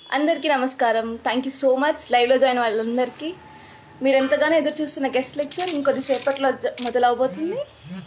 అందరికీ నమస్కారం thank you so much లైవ్లో జాయిన్ వాళ్ళందరికీ మీరు ఎంతగానో ఎదురు చూస్తున్న గెస్ట్ లెక్చర్ ఇంకొద్దిసేపట్లో జ- మొదలవబోతుంది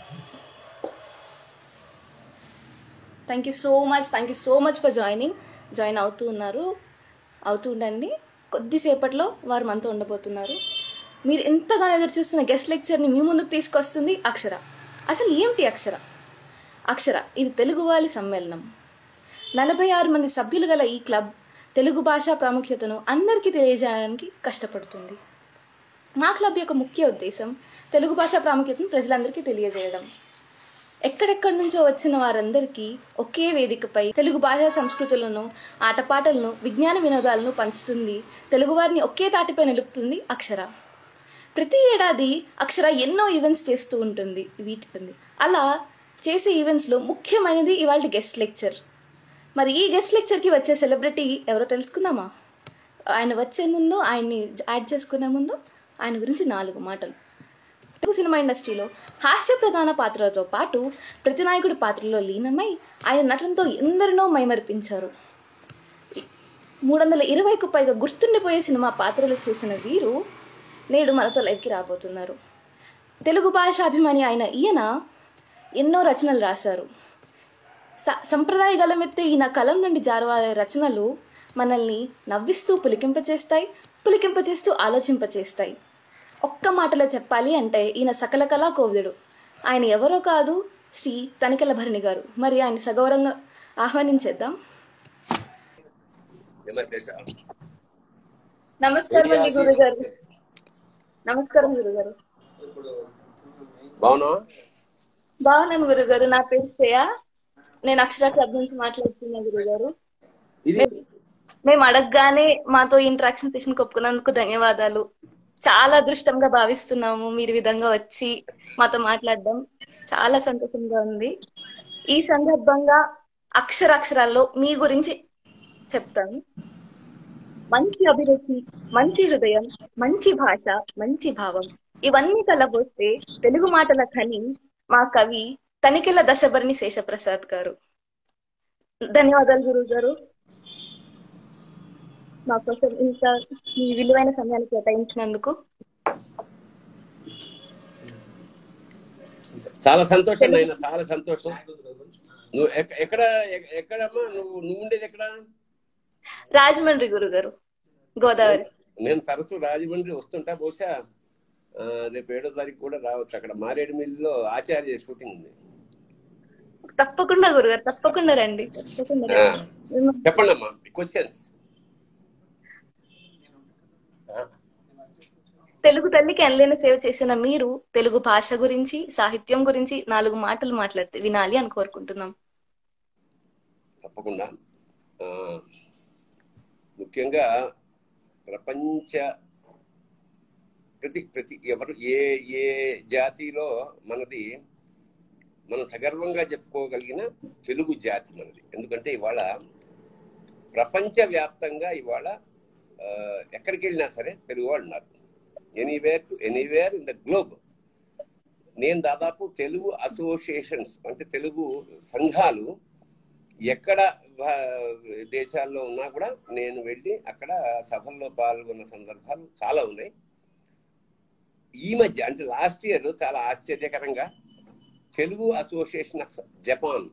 thank you so much thank you so much for joining join అవుతూ ఉన్నారు అవుతూ ఉండండి కొద్దిసేపట్లో వారు మనతో ఉండబోతున్నారు మీరు ఎంతగానో ఎదురు చూస్తున్న గెస్ట్ లెక్చర్ని మీ ముందుకు తీసుకొస్తుంది అక్షర అసలు ఏమిటి అక్షర అక్షర ఇది తెలుగు వాళ్ళ సమ్మేళనం నలభై ఆరు మంది సభ్యులు గల ఈ క్లబ్ తెలుగు భాషా ప్రాముఖ్యతను అందరికీ తెలియజేయడానికి కష్టపడుతుంది మా క్లబ్ యొక్క ముఖ్య ఉద్దేశం తెలుగు భాషా ప్రాముఖ్యతను ప్రజలందరికీ తెలియజేయడం ఎక్కడెక్కడి నుంచో వచ్చిన వారందరికీ ఒకే వేదికపై తెలుగు భాషా సంస్కృతులను ఆటపాటలను విజ్ఞాన వినోదాలను పంచుతుంది తెలుగువారిని ఒకే తాటిపై నిలుపుతుంది అక్షర ప్రతి ఏడాది అక్షర ఎన్నో ఈవెంట్స్ చేస్తూ ఉంటుంది వీటి అలా చేసే ఈవెంట్స్లో ముఖ్యమైనది ఇవాళ గెస్ట్ లెక్చర్ మరి ఈ గెస్ట్ లెక్చర్కి వచ్చే సెలబ్రిటీ ఎవరో తెలుసుకుందామా ఆయన వచ్చే ముందు ఆయన్ని యాడ్ చేసుకునే ముందు ఆయన గురించి నాలుగు మాటలు తెలుగు సినిమా ఇండస్ట్రీలో హాస్య ప్రధాన పాత్రలతో పాటు ప్రతినాయకుడి పాత్రలో లీనమై ఆయన నటనతో ఎందరినో మైమరిపించారు మూడు వందల ఇరవైకు పైగా గుర్తుండిపోయే సినిమా పాత్రలు చేసిన వీరు నేడు మనతో లైవ్కి రాబోతున్నారు తెలుగు భాష అభిమాని అయిన ఈయన ఎన్నో రచనలు రాశారు స- సంప్రదాయ గలమెత్తే ఈయన కలం నుండి జారవారే రచనలు మనల్ని నవ్విస్తూ పులికింపచేస్తాయి పులికింపచేస్తూ ఆలోచింపచేస్తాయి ఒక్క మాటలో చెప్పాలి అంటే ఈయన సకల కళా కోవిదుడు ఆయన ఎవరో కాదు శ్రీ తనికెల భరణి గారు మరి ఆయన సగౌరవంగా ఆహ్వానించేద్దాం నమస్కారం అండి గురుగారు నమస్కారం గురుగారు బాగున్నా బాగున్నాను గురుగారు నా పేరు శ్రేయ నేను అక్షరా క్లబ్ నుంచి మాట్లాడుతున్నా గురుగారు ఇది మేము అడగగానే మాతో ఇంటరాక్షన్ సెషన్ ఒప్పుకున్నందుకు ధన్యవాదాలు చాలా అదృష్టంగా భావిస్తున్నాము మీరు ఈ విధంగా వచ్చి మాతో మాట్లాడడం చాలా సంతోషంగా ఉంది ఈ సందర్భంగా అక్షరాక్షరాల్లో మీ గురించి చెప్తాను మంచి అభిరుచి మంచి హృదయం మంచి భాష మంచి భావం ఇవన్నీ కలబోస్తే తెలుగు మాటల ఖని మా కవి తనికెల దశభరణి శేషప్రసాద్ గారు ధన్యవాదాలు గురువు గారు మా కోసం ఇంత మీ విలువైన సమయాన్ని కేటాయించినందుకు చాలా సంతోషం నాయన చాలా సంతోషం నువ్వు ఎక్క- ఎక్కడ ఎక్క- ఎక్కడమ్మా నువ్వు నువ్వు ఉండేది ఎక్కడ రాజమండ్రి గురుగారు గోదావరి నేను తరచూ రాజమండ్రి వస్తుంటా బహుశా ఆ, రేపు ఏడో తారీఖు కూడా రావచ్చు అక్కడ మారేడు మిల్లులో ఆచార్య షూటింగ్ ఉంది తప్పకుండా గురుగారు తప్పకుండా రండి తప్పకుండా ఆ, రండి. చెప్పండి అమ్మా క్వశ్చన్స్ తెలుగు తల్లికి ఎనలేని సేవ చేసిన మీరు తెలుగు భాష గురించి సాహిత్యం గురించి నాలుగు మాటలు మాట్లాడితే వినాలి అని కోరుకుంటున్నాం తప్పకుండా ఆ, ముఖ్యంగా ప్రపంచ ప్రతి ప్రతి ఎవరు ఏ ఏ జాతిలో మనది మనం సగర్వంగా చెప్పుకోగలిగిన తెలుగు జాతి మనది ఎందుకంటే ఇవాళ ప్రపంచ వ్యాప్తంగా ఇవాళ ఆ, ఎక్కడికి వెళ్ళినా సరే తెలుగు వాళ్ళు ఉన్నారు anywhere to anywhere in the globe నేను దాదాపు తెలుగు అసోసియేషన్స్ అంటే తెలుగు సంఘాలు ఎక్కడ భా- దేశాల్లో ఉన్నా కూడా నేను వెళ్ళి అక్కడ సభల్లో పాల్గొన్న సందర్భాలు చాలా ఉన్నాయి ఈ మధ్య అంటే లాస్ట్ ఇయర్ చాలా ఆశ్చర్యకరంగా తెలుగు అసోసియేషన్ ఆఫ్ జపాన్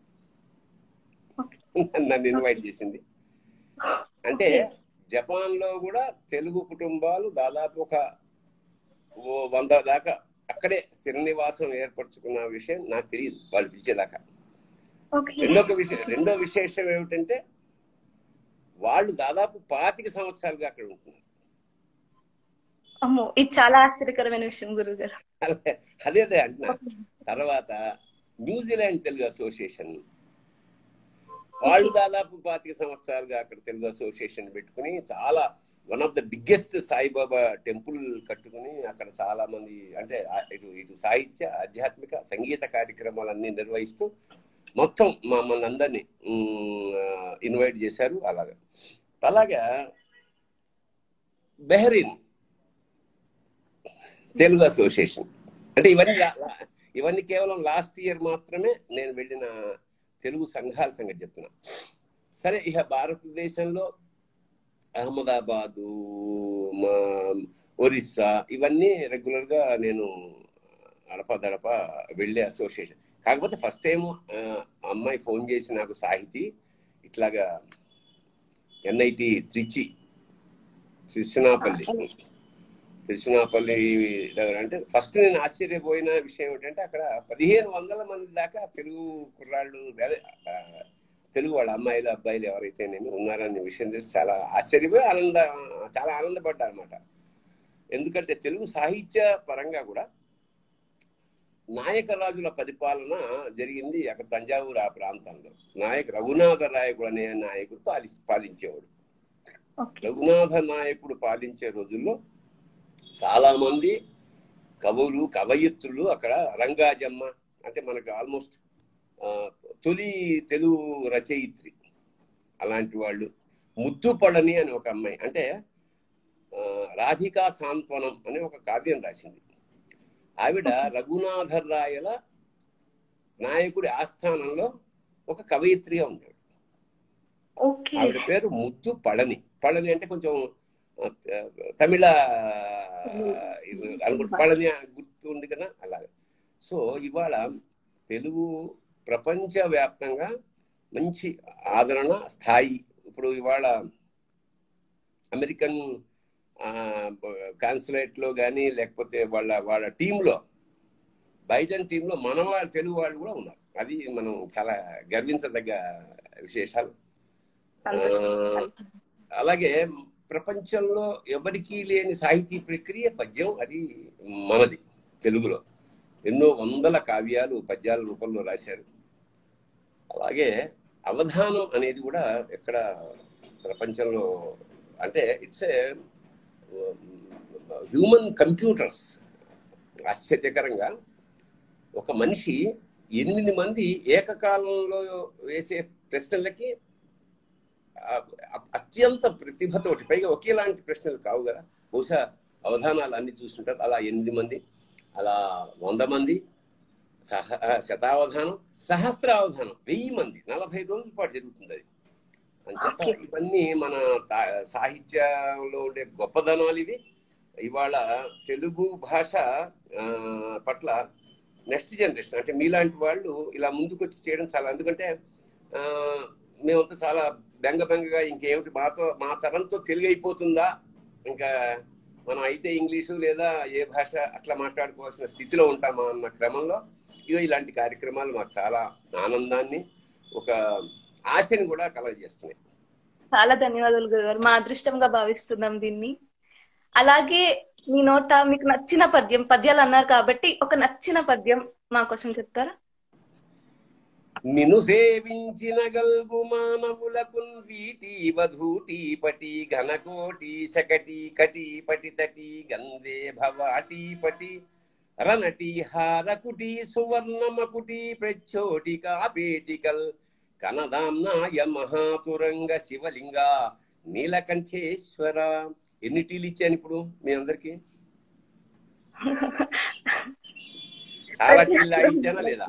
నన్ను ఇన్వైట్ చేసింది అంటే జపాన్ లో కూడా తెలుగు కుటుంబాలు దాదాపు ఒక ఓ వంద దాకా అక్కడే స్థిర నివాసం ఏర్పరచుకున్న విషయం నాకు తెలియదు వాళ్ళు పిలిచేదాకా ఓకే రెండో విషయం రెండో విశేషం ఏమిటంటే వాళ్ళు దాదాపు పాతిక సంవత్సరాలుగా అక్కడ ఉంటున్నారు అమ్మో ఇది చాలా ఆశ్చర్యకరమైన విషయం గురువు గారు అదే అదే అదే అంటున్నా తర్వాత న్యూజిలాండ్ తెలుగు అసోసియేషన్ వాళ్ళు దాదాపు పాతిక సంవత్సరాలుగా అక్కడ తెలుగు అసోసియేషన్ పెట్టుకుని చాలా one of the biggest Saibaba temple కట్టుకుని అక్కడ చాలా మంది అంటే ఆ- ఇటు ఇటు సాహిత్య ఆధ్యాత్మిక సంగీత కార్యక్రమాలన్నీ నిర్వహిస్తూ మొత్తం మమ్మల్ని అందరినీ ఇన్వైట్ చేశారు అలాగా అలాగా బెహరీన్ తెలుగు అసోసియేషన్ అంటే ఇవన్నీ లా- లా- ఇవన్నీ కేవలం లాస్ట్ ఇయర్ మాత్రమే నేను వెళ్ళిన తెలుగు సంఘాల సంగతి చెప్తున్నా సరే ఇక భారతదేశంలో అహ్మదాబాదు మా ఒరిస్సా ఇవన్నీ రెగ్యులర్ గా నేను అడప దడప వెళ్ళే అసోసియేషన్ కాకపోతే ఫస్ట్ టైం అమ్మాయి ఫోన్ చేసి నాకు సాహితీ ఇట్లాగా ఎన్ఐటి త్రిచి తిరుచునాపల్లి తిరుచునాపల్లి దగ్గర అంటే ఫస్ట్ నేను ఆశ్చర్యపోయిన విషయం ఏంటంటే అక్కడ పదిహేను వందల మంది దాకా తెలుగు కుర్రాళ్ళు అదే ఆ, తెలుగు వాళ్ళ అమ్మాయిలు అబ్బాయిలు ఎవరైతే నేను ఉన్నారనే విషయం తెలిసి చాలా ఆశ్చర్యపోయి ఆనంద చాలా ఆనందపడ్డా అనమాట ఎందుకంటే తెలుగు సాహిత్య పరంగా కూడా నాయకరాజుల పరిపాలన జరిగింది అక్కడ తంజావూరు ఆ ప్రాంతంలో నాయక రఘునాథ రాయకుడు అనే నాయకుడు పాలి పాలించేవాడు ఓకే రఘునాథ నాయకుడు పాలించే రోజుల్లో చాలా మంది కవులు కవయిత్రులు అక్కడ రంగాజమ్మ అంటే మనకు ఆల్మోస్ట్ తొలి తెలుగు రచయిత్రి అలాంటి వాళ్ళు ముద్దుపడని అని ఒక అమ్మాయి అంటే ఆ, రాధికా సాంత్వనం అనే ఒక కావ్యం రాసింది ఆవిడ రఘునాథ రాయల నాయకుడి ఆస్థానంలో ఒక కవయిత్రిగా ఉన్నాడు ఓకే ఆవిడ పేరు ముద్దు పళని పళని అంటే కొంచెం ఆ, తమిళ ఇది అనుకుంటా పళని గుర్తు ఉంది కదా అలాగే సో ఇవాళ తెలుగు ప్రపంచ వ్యాప్తంగా మంచి ఆదరణ స్థాయి ఇప్పుడు ఇవాళ అమెరికన్ కాన్సులేట్ లో కానీ లేకపోతే వాళ్ళ వాళ్ళ టీంలో బైడెన్ టీంలో మన వాళ్ళ తెలుగు వాళ్ళు కూడా ఉన్నారు అది మనం చాలా గర్వించదగ్గ విశేషాలు ఆ, అలాగే ప్రపంచంలో ఎవరికీ లేని సాహితీ ప్రక్రియ పద్యం అది మనది తెలుగులో ఎన్నో వందల కావ్యాలు పద్యాల రూపంలో రాశారు అలాగే అవధానం అనేది కూడా ఎక్కడ ప్రపంచంలో అంటే ఇట్స్ ఏ హ్యూమన్ కంప్యూటర్స్ ఆశ్చర్యకరంగా ఒక మనిషి ఎనిమిది మంది ఏకకాలంలో వేసే ప్రశ్నలకి ఆ- అ- అత్యంత ప్రతిభతోటి పైగా ఒకేలాంటి ప్రశ్నలు కావు కదా బహుశా అవధానాలు అన్ని చూస్తుంటారు అలా ఎనిమిది మంది అలా వంద మంది సహ శతావధానం సహస్రావధానం వెయ్యి మంది నలభై రోజుల పాటు జరుగుతుంది అది అంచేత Okay. ఇవన్నీ మన తా- సాహిత్యంలో ఉండే గొప్పదనాలు ఇవి ఇవాళ తెలుగు భాష ఆ, పట్ల నెక్స్ట్ జనరేషన్ అంటే మీలాంటి వాళ్ళు ఇలా ముందుకు వచ్చి చేయడం చాలా ఎందుకంటే ఆ, మేమంతా చాలా బెంగ బెంగగా ఇంకేమిటి మాతో మా తరంతో తెలుగు అయిపోతుందా ఇంకా మనం అయితే ఇంగ్లీషు లేదా ఏ భాష అట్లా మాట్లాడుకోవాల్సిన స్థితిలో ఉంటామా అన్న క్రమంలో ఇగో ఇలాంటి కార్యక్రమాలు మాకు చాలా ఆనందాన్ని ఒక ఆశని కూడా కలగజేస్తున్నాయి చాలా ధన్యవాదాలు గురుగారు మా అదృష్టంగా భావిస్తున్నాం దీన్ని అలాగే మీ నోట మీకు నచ్చిన పద్యం పద్యాలు అన్నారు కాబట్టి ఒక నచ్చిన పద్యం మా కోసం చెప్తారా నిను సేవించిన గల్గు మానవులకు వీటి వధూటి పటి ఘనకోటి శకటి కటి పటి తటి గంధే భవాటి పటి రనటి హారకుటి సువర్ణమకుటి ప్రచోటి కాపేటికల్ కనదాంనాయ మహాతురంగ శివలింగ నీలకంఠేశ్వర ఎన్ని టీలు ఇచ్చాను ఇప్పుడు మీ అందరికి చాలా టీలు లాగించానా లేదా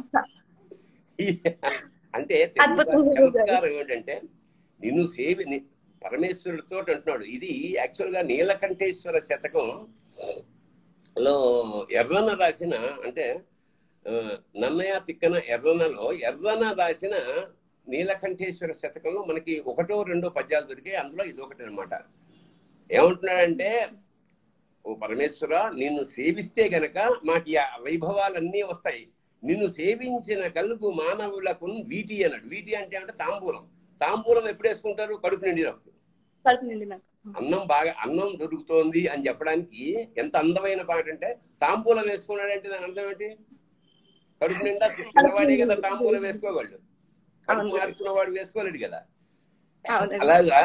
అంటే తెలుగు అద్భుతం భాష గురువు గారు. చమత్కారం ఏంటంటే నిన్ను సేవి ని- పరమేశ్వరుడితో అంటున్నాడు ఇది యాక్చువల్ గా నీలకంఠేశ్వర శతకం లో ఎర్రన రాసిన అంటే ఆ, నన్నయ తిక్కన ఎర్రనలో ఎర్రన రాసిన నీలకంఠేశ్వర శతకంలో మనకి ఒకటో రెండో పద్యాలు దొరికాయి అందులో ఇది ఒకటి అనమాట ఏమంటున్నాడంటే ఓ పరమేశ్వర నిన్ను సేవిస్తే గనక మాకు ఈ వైభవాలన్నీ వస్తాయి నిన్ను సేవించిన కలుగు మానవులకు వీటి అన్నాడు వీటి అంటే అంటే తాంబూలం తాంబూలం ఎప్పుడు వేసుకుంటారు కడుపు నిండినప్పుడు కడుపు నిండి నాకు అన్నం బాగా అన్నం దొరుకుతోంది అని చెప్పడానికి ఎంత అందమైన పాట అంటే తాంబూలం వేసుకున్నాడంటే దాని అర్థం ఏంటి కడుపు నిండా చిన్నవాడే కదా తాంబూలం వేసుకోగలడు కడుపు అవును. మార్చుకున్నవాడు వేసుకోలేడు కదా అవునండి. అలాగా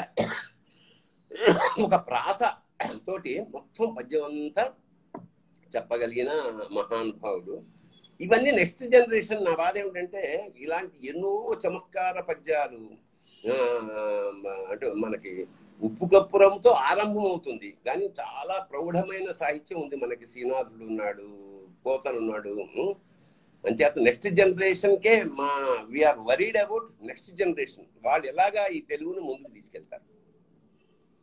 ఒక ప్రాస తోటి మొత్తం పద్యం అంతా చెప్పగలిగిన మహానుభావుడు ఇవన్నీ నెక్స్ట్ జనరేషన్ నా బాధ ఏమిటంటే ఇలాంటి ఎన్నో చమత్కార పద్యాలు ఆ, అంటే మనకి ఉప్పు కప్పురంతో ఆరంభం అవుతుంది కానీ చాలా ప్రౌఢమైన సాహిత్యం ఉంది మనకి శ్రీనాథుడు ఉన్నాడు పోతను ఉన్నాడు ఉం? అంచేత నెక్స్ట్ జనరేషన్ కే మా we are worried about next generation వాళ్ళు ఎలాగా ఈ తెలుగును ముందుకు తీసుకెళ్తారు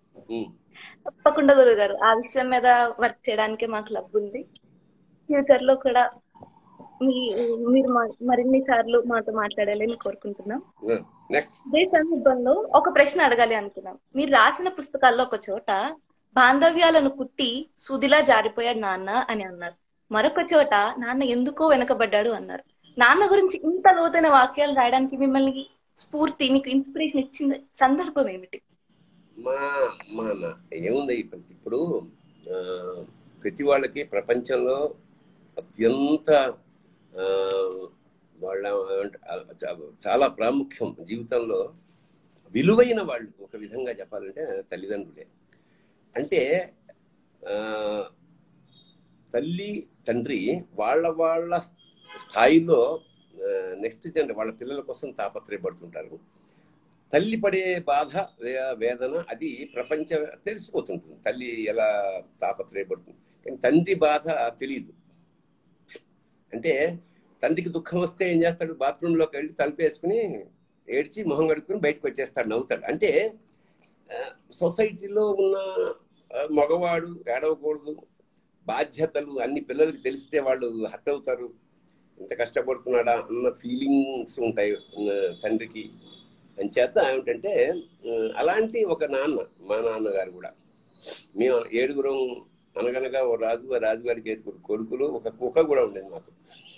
ఉమ్. తప్పకుండా గురువు గారు ఆ విషయం మీద వర్క్ చేయడానికి మాకు లబ్ ఉంది ఫ్యూచర్ లో కూడా మీ మీరు మా- మరిన్ని సార్లు మాతో మాట్లాడాలని కోరుకుంటున్నాం నెక్స్ట్ ఇదే సందర్భంలో ఒక ప్రశ్న అడగాలి అనుకున్నాం మీరు రాసిన పుస్తకాల్లో ఒక చోట బాంధవ్యాలను పుట్టి సుదిలా జారిపోయాడు నాన్న అని అన్నారు మరొక చోట నాన్న ఎందుకో వెనకబడ్డాడు అన్నారు నాన్న గురించి ఇంత లోతైన వాక్యాలు రాయడానికి మిమ్మల్ని స్ఫూర్తి మీకు ఇన్స్పిరేషన్ ఇచ్చిన సందర్భం ఏమిటి మా మా నా- ఏముంది ఇప్పుడు ఇప్పుడు ఆ, ప్రతి వాళ్ళకి ప్రపంచంలో అత్యంత ఆ, వాళ్ళ ఆ, చా- చాలా ప్రాముఖ్యం జీవితంలో విలువైన వాళ్ళు ఒక విధంగా చెప్పాలంటే తల్లిదండ్రులే అంటే ఆ, తల్లి తండ్రి వాళ్ళ వాళ్ళ స్థాయిలో నెక్స్ట్ జనరే వాళ్ళ పిల్లల కోసం తాపత్రయపడుతుంటారు తల్లి పడే బాధ వే- వేదన అది ప్రపంచ తెలిసిపోతుంటుంది తల్లి ఎలా తాపత్రయపడుతుంది కానీ తండ్రి బాధ తెలియదు అంటే తండ్రికి దుఃఖం వస్తే ఏం చేస్తాడు బాత్రూంలోకి వెళ్ళి తలుపేసుకుని ఏడ్చి మొహం కడుక్కుని బయటకు వచ్చేస్తాడు నవ్వుతాడు అంటే ఆ, సొసైటీలో ఉన్న ఆ, మగవాడు ఏడవకూడదు బాధ్యతలు అన్ని పిల్లలకి తెలిస్తే వాళ్ళు హర్ట్ అవుతారు ఇంత కష్టపడుతున్నాడా అన్న ఫీలింగ్స్ ఉంటాయి ఆ, తండ్రికి అంచేత ఏమిటంటే ఆ, అలాంటి ఒక నాన్న మా నాన్నగారు కూడా మేము ఏడుగురం అనగనగా ఓ రాజు ఆ రాజుగారికి ఏడుగురు కొడుకులు ఒక కుక్క కూడా ఉండేది మాకు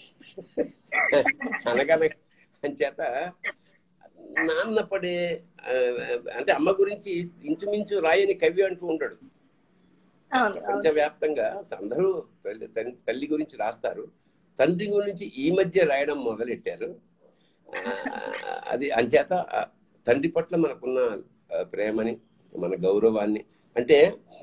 అనగనగా అంచేత నాన్న పడే ఆ, అంటే అమ్మ గురించి ఇంచుమించు రాయని కవి అంటూ ఉంటాడు అవును అవును ప్రపంచవ్యాప్తంగా అందరూ తల్లి తల్లి- తల్లి గురించి రాస్తారు తండ్రి గురించి ఈ మధ్య రాయడం మొదలెట్టారు ఆ, అది అంచేత ఆ తండ్రి పట్ల మనకున్న ఆ, ప్రేమని మన గౌరవాన్ని అంటే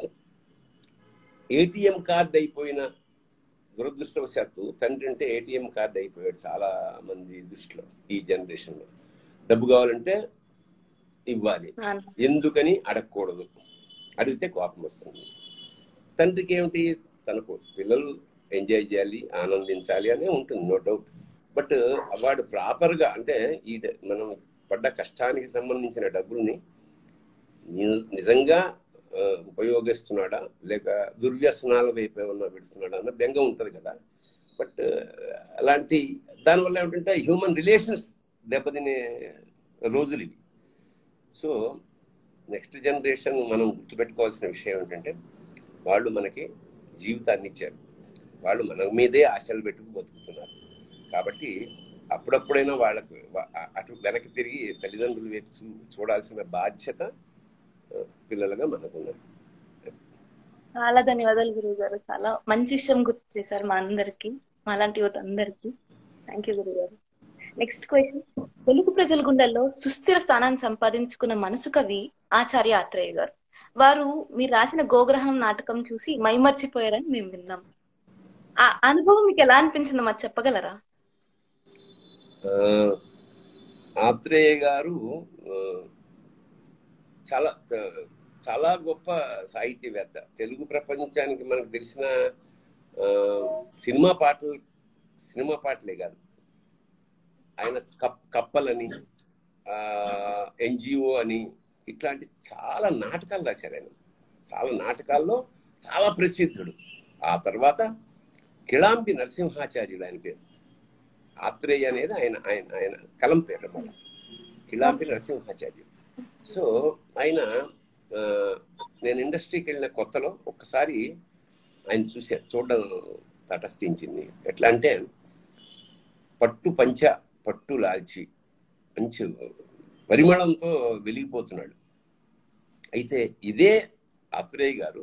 ఏటీఎం కార్డ్ అయిపోయిన దురదృష్టవశాత్తు తండ్రి అంటే ఏటీఎం కార్డ్ అయిపోయాడు చాలా మంది దృష్టిలో ఈ జనరేషన్లో డబ్బు కావాలంటే ఇవ్వాలి నాన్న. ఎందుకని అడగకూడదు అడిగితే కోపం వస్తుంది తండ్రికి ఏమిటి తనకు పిల్లలు ఎంజాయ్ చేయాలి ఆనందించాలి అనే ఉంటుంది నో డౌట్ బట్ వాడు ప్రాపర్గా అంటే ఈ డ- మనం పడ్డ కష్టానికి సంబంధించిన డబ్బుల్ని ని- నిజంగా ఆ, ఉపయోగిస్తున్నాడా లేక దుర్వ్యసనాల వైపు ఏమన్నా పెడుతున్నాడా అన్న బెంగ ఉంటుంది కదా బట్ అలాంటి దానివల్ల ఏమిటంటే హ్యూమన్ రిలేషన్స్ దెబ్బతినే రోజులు ఇవి సో నెక్స్ట్ జనరేషన్ మనం గుర్తుపెట్టుకోవాల్సిన విషయం ఏంటంటే వాళ్ళు మనకి జీవితాన్ని ఇచ్చారు వాళ్ళు మన మీదే ఆశలు పెట్టుకు బతుకుతున్నారు కాబట్టి అప్పుడప్పుడైనా వాళ్ళకు వా- అటు వెనక్కి తిరిగి తల్లిదండ్రుల వైపు చూ చూడాల్సిన బాధ్యత ఆ, పిల్లలుగా మనకున్నది చాలా ధన్యవాదాలు గురువు గారు చాలా మంచి విషయం గుర్తు చేశారు మా అందరికి మాలాంటి యువత అందరికి థ్యాంక్ యూ గురువు గారు నెక్స్ట్ క్వశ్చన్ తెలుగు ప్రజల గుండెల్లో సుస్థిర స్థానాన్ని సంపాదించుకున్న మనసు కవి ఆచార్య ఆత్రేయ గారు వారు మీరు రాసిన గోగ్రహణం నాటకం చూసి మైమర్చిపోయారని మేము విన్నాం ఆ అనుభవం మీకు ఎలా అనిపించిందో మాకు చెప్పగలరా ఆ, ఆత్రేయ గారు ఆ, చాలా చాలా గొప్ప సాహితీవేత్త తెలుగు ప్రపంచానికి మనకు తెలిసిన ఆ, సినిమా పాటలు సినిమా పాటలే కాదు ఆయన కప్ కప్పలని ఎన్జిఓ అని ఇట్లాంటి చాలా నాటకాలు రాశారు ఆయన చాలా నాటకాల్లో చాలా ప్రసిద్ధుడు ఆ తర్వాత కిళాంబి నరసింహాచార్యులు ఆయన పేరు ఆత్రేయ అనేది ఆయన ఆయన ఆయన కలం పేరు అన్నమాట కిళాంబి నరసింహాచార్యులు సో ఆయన ఆ, నేను ఇండస్ట్రీకి వెళ్ళిన కొత్తలో ఒక్కసారి ఆయన చూసా చూడడం తటస్థించింది ఎట్లా అంటే పట్టు పంచ పట్టు లాల్చి మంచి పరిమళంతో వెలిగిపోతున్నాడు అయితే ఇదే ఆత్రేయ గారు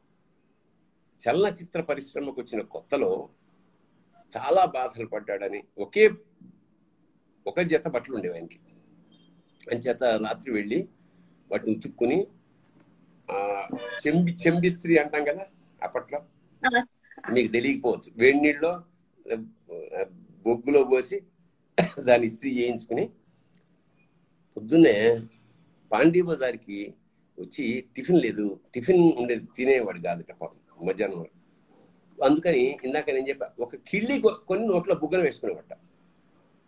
చలనచిత్ర పరిశ్రమకు వచ్చిన కొత్తలో చాలా బాధలు పడ్డాడని ఒకే ఒక జత బట్టలు ఉండేవి ఆయనకి అంచేత రాత్రి వెళ్ళి వాటిని ఉతుక్కుని ఆ చెంబి చెంబిస్త్రీ అంటాం కదా అప్పట్లో మీకు తెలియకపోవచ్చు వేడి నీళ్ళలో ఆ, బొగ్గులో పోసి దాన్ని ఇస్త్రీ చేయించుకుని పొద్దున్నే పాండీ బజార్కి వచ్చి టిఫిన్ లేదు టిఫిన్ ఉండేది తినేవాడు కాదు పాపం మధ్యాహ్నం వరకు. అందుకని ఇందాక నేను చెప్పా ఒక కిళ్ళి కొ- కొన్ని నోట్లో బుగ్గలు వేసుకునేవాట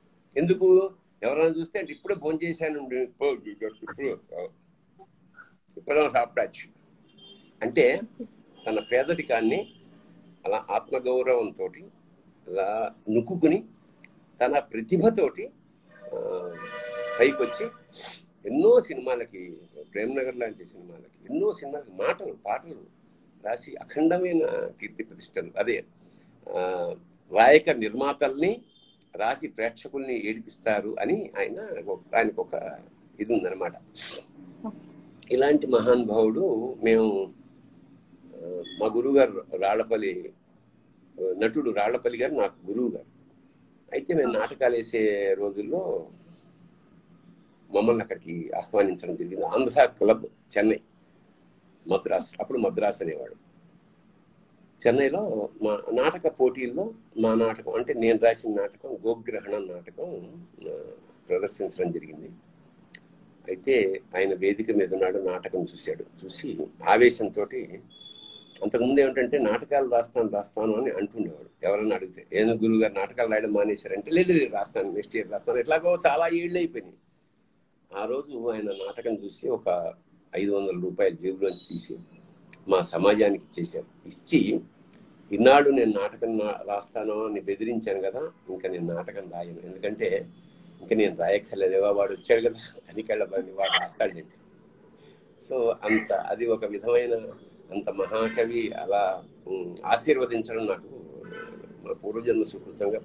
ఎందుకు ఎవరైనా చూస్తే అంటే ఇప్పుడే భోజనం చేశాను పో, ఇప్పుడు. విప్లవం సాప్టాచ్ అంటే తన పేదరికాన్ని అలా ఆత్మగౌరవంతో అలా నుక్కుని తన ప్రతిభతోటి ఆ, పైకొచ్చి ఎన్నో సినిమాలకి ప్రేమ్ నగర్ లాంటి సినిమాలకి ఎన్నో సినిమాలకి మాటలు పాటలు రాసి అఖండమైన కీర్తి ప్రతిష్టలు అదే ఆ, రాయక నిర్మాతల్ని రాసి ప్రేక్షకుల్ని ఏడిపిస్తారు అని ఆయన ఒక- ఆయనకు ఒక ఇది ఉందన్నమాట ఇలాంటి మహానుభావుడు మేము ఆ, మా గురువు గారు రాళ్లపల్లి ఆ, నటుడు రాళ్లపల్లి గారు నాకు గురువు గారు అయితే మేము నాటకాలు వేసే రోజుల్లో మమ్మల్ని అక్కడికి ఆహ్వానించడం జరిగింది ఆంధ్ర క్లబ్ చెన్నై మద్రాస్ అప్పుడు మద్రాస్ అనేవాడు చెన్నైలో మా నాటక పోటీల్లో మా నాటకం అంటే నేను రాసిన నాటకం గోగ్రహణం నాటకం ఆ, ప్రదర్శించడం జరిగింది అయితే ఆయన వేదిక మీద ఉన్నాడు నాటకం చూశాడు చూసి ఆవేశంతో అంతకుముందు ఏమిటంటే నాటకాలు రాస్తాను రాస్తాను అని అంటుండేవాడు ఎవరన్నా అడిగితే ఏం గురువు గారు నాటకాలు రాయడం మానేశారంటే లేదు లేదు రాస్తాను నెక్స్ట్ ఇయర్ రాస్తాను ఎట్లాగో చాలా ఏళ్ళు అయిపోయినాయి ఆ రోజు ఆయన నాటకం చూసి ఒక ఐదు వందల రూపాయలు జేబులోంచి తీసి మా సమాజానికి ఇచ్చేశారు ఇచ్చి ఇన్నాళ్ళు నేను నాటకం నా- రాస్తాను అని బెదిరించాను కదా ఇంకా నేను నాటకం రాయను ఎందుకంటే ఇంకా నేను రాయక్కర్లేదేవా వాడు వచ్చాడు కదా కనికెళ్ళబడి వాడు రాస్తాడంటే సో అంత అది ఒక విధమైన అంత మహాకవి అలా ఉమ్, ఆశీర్వదించడం నాకు మా పూర్వజన్మ సుకృతంగా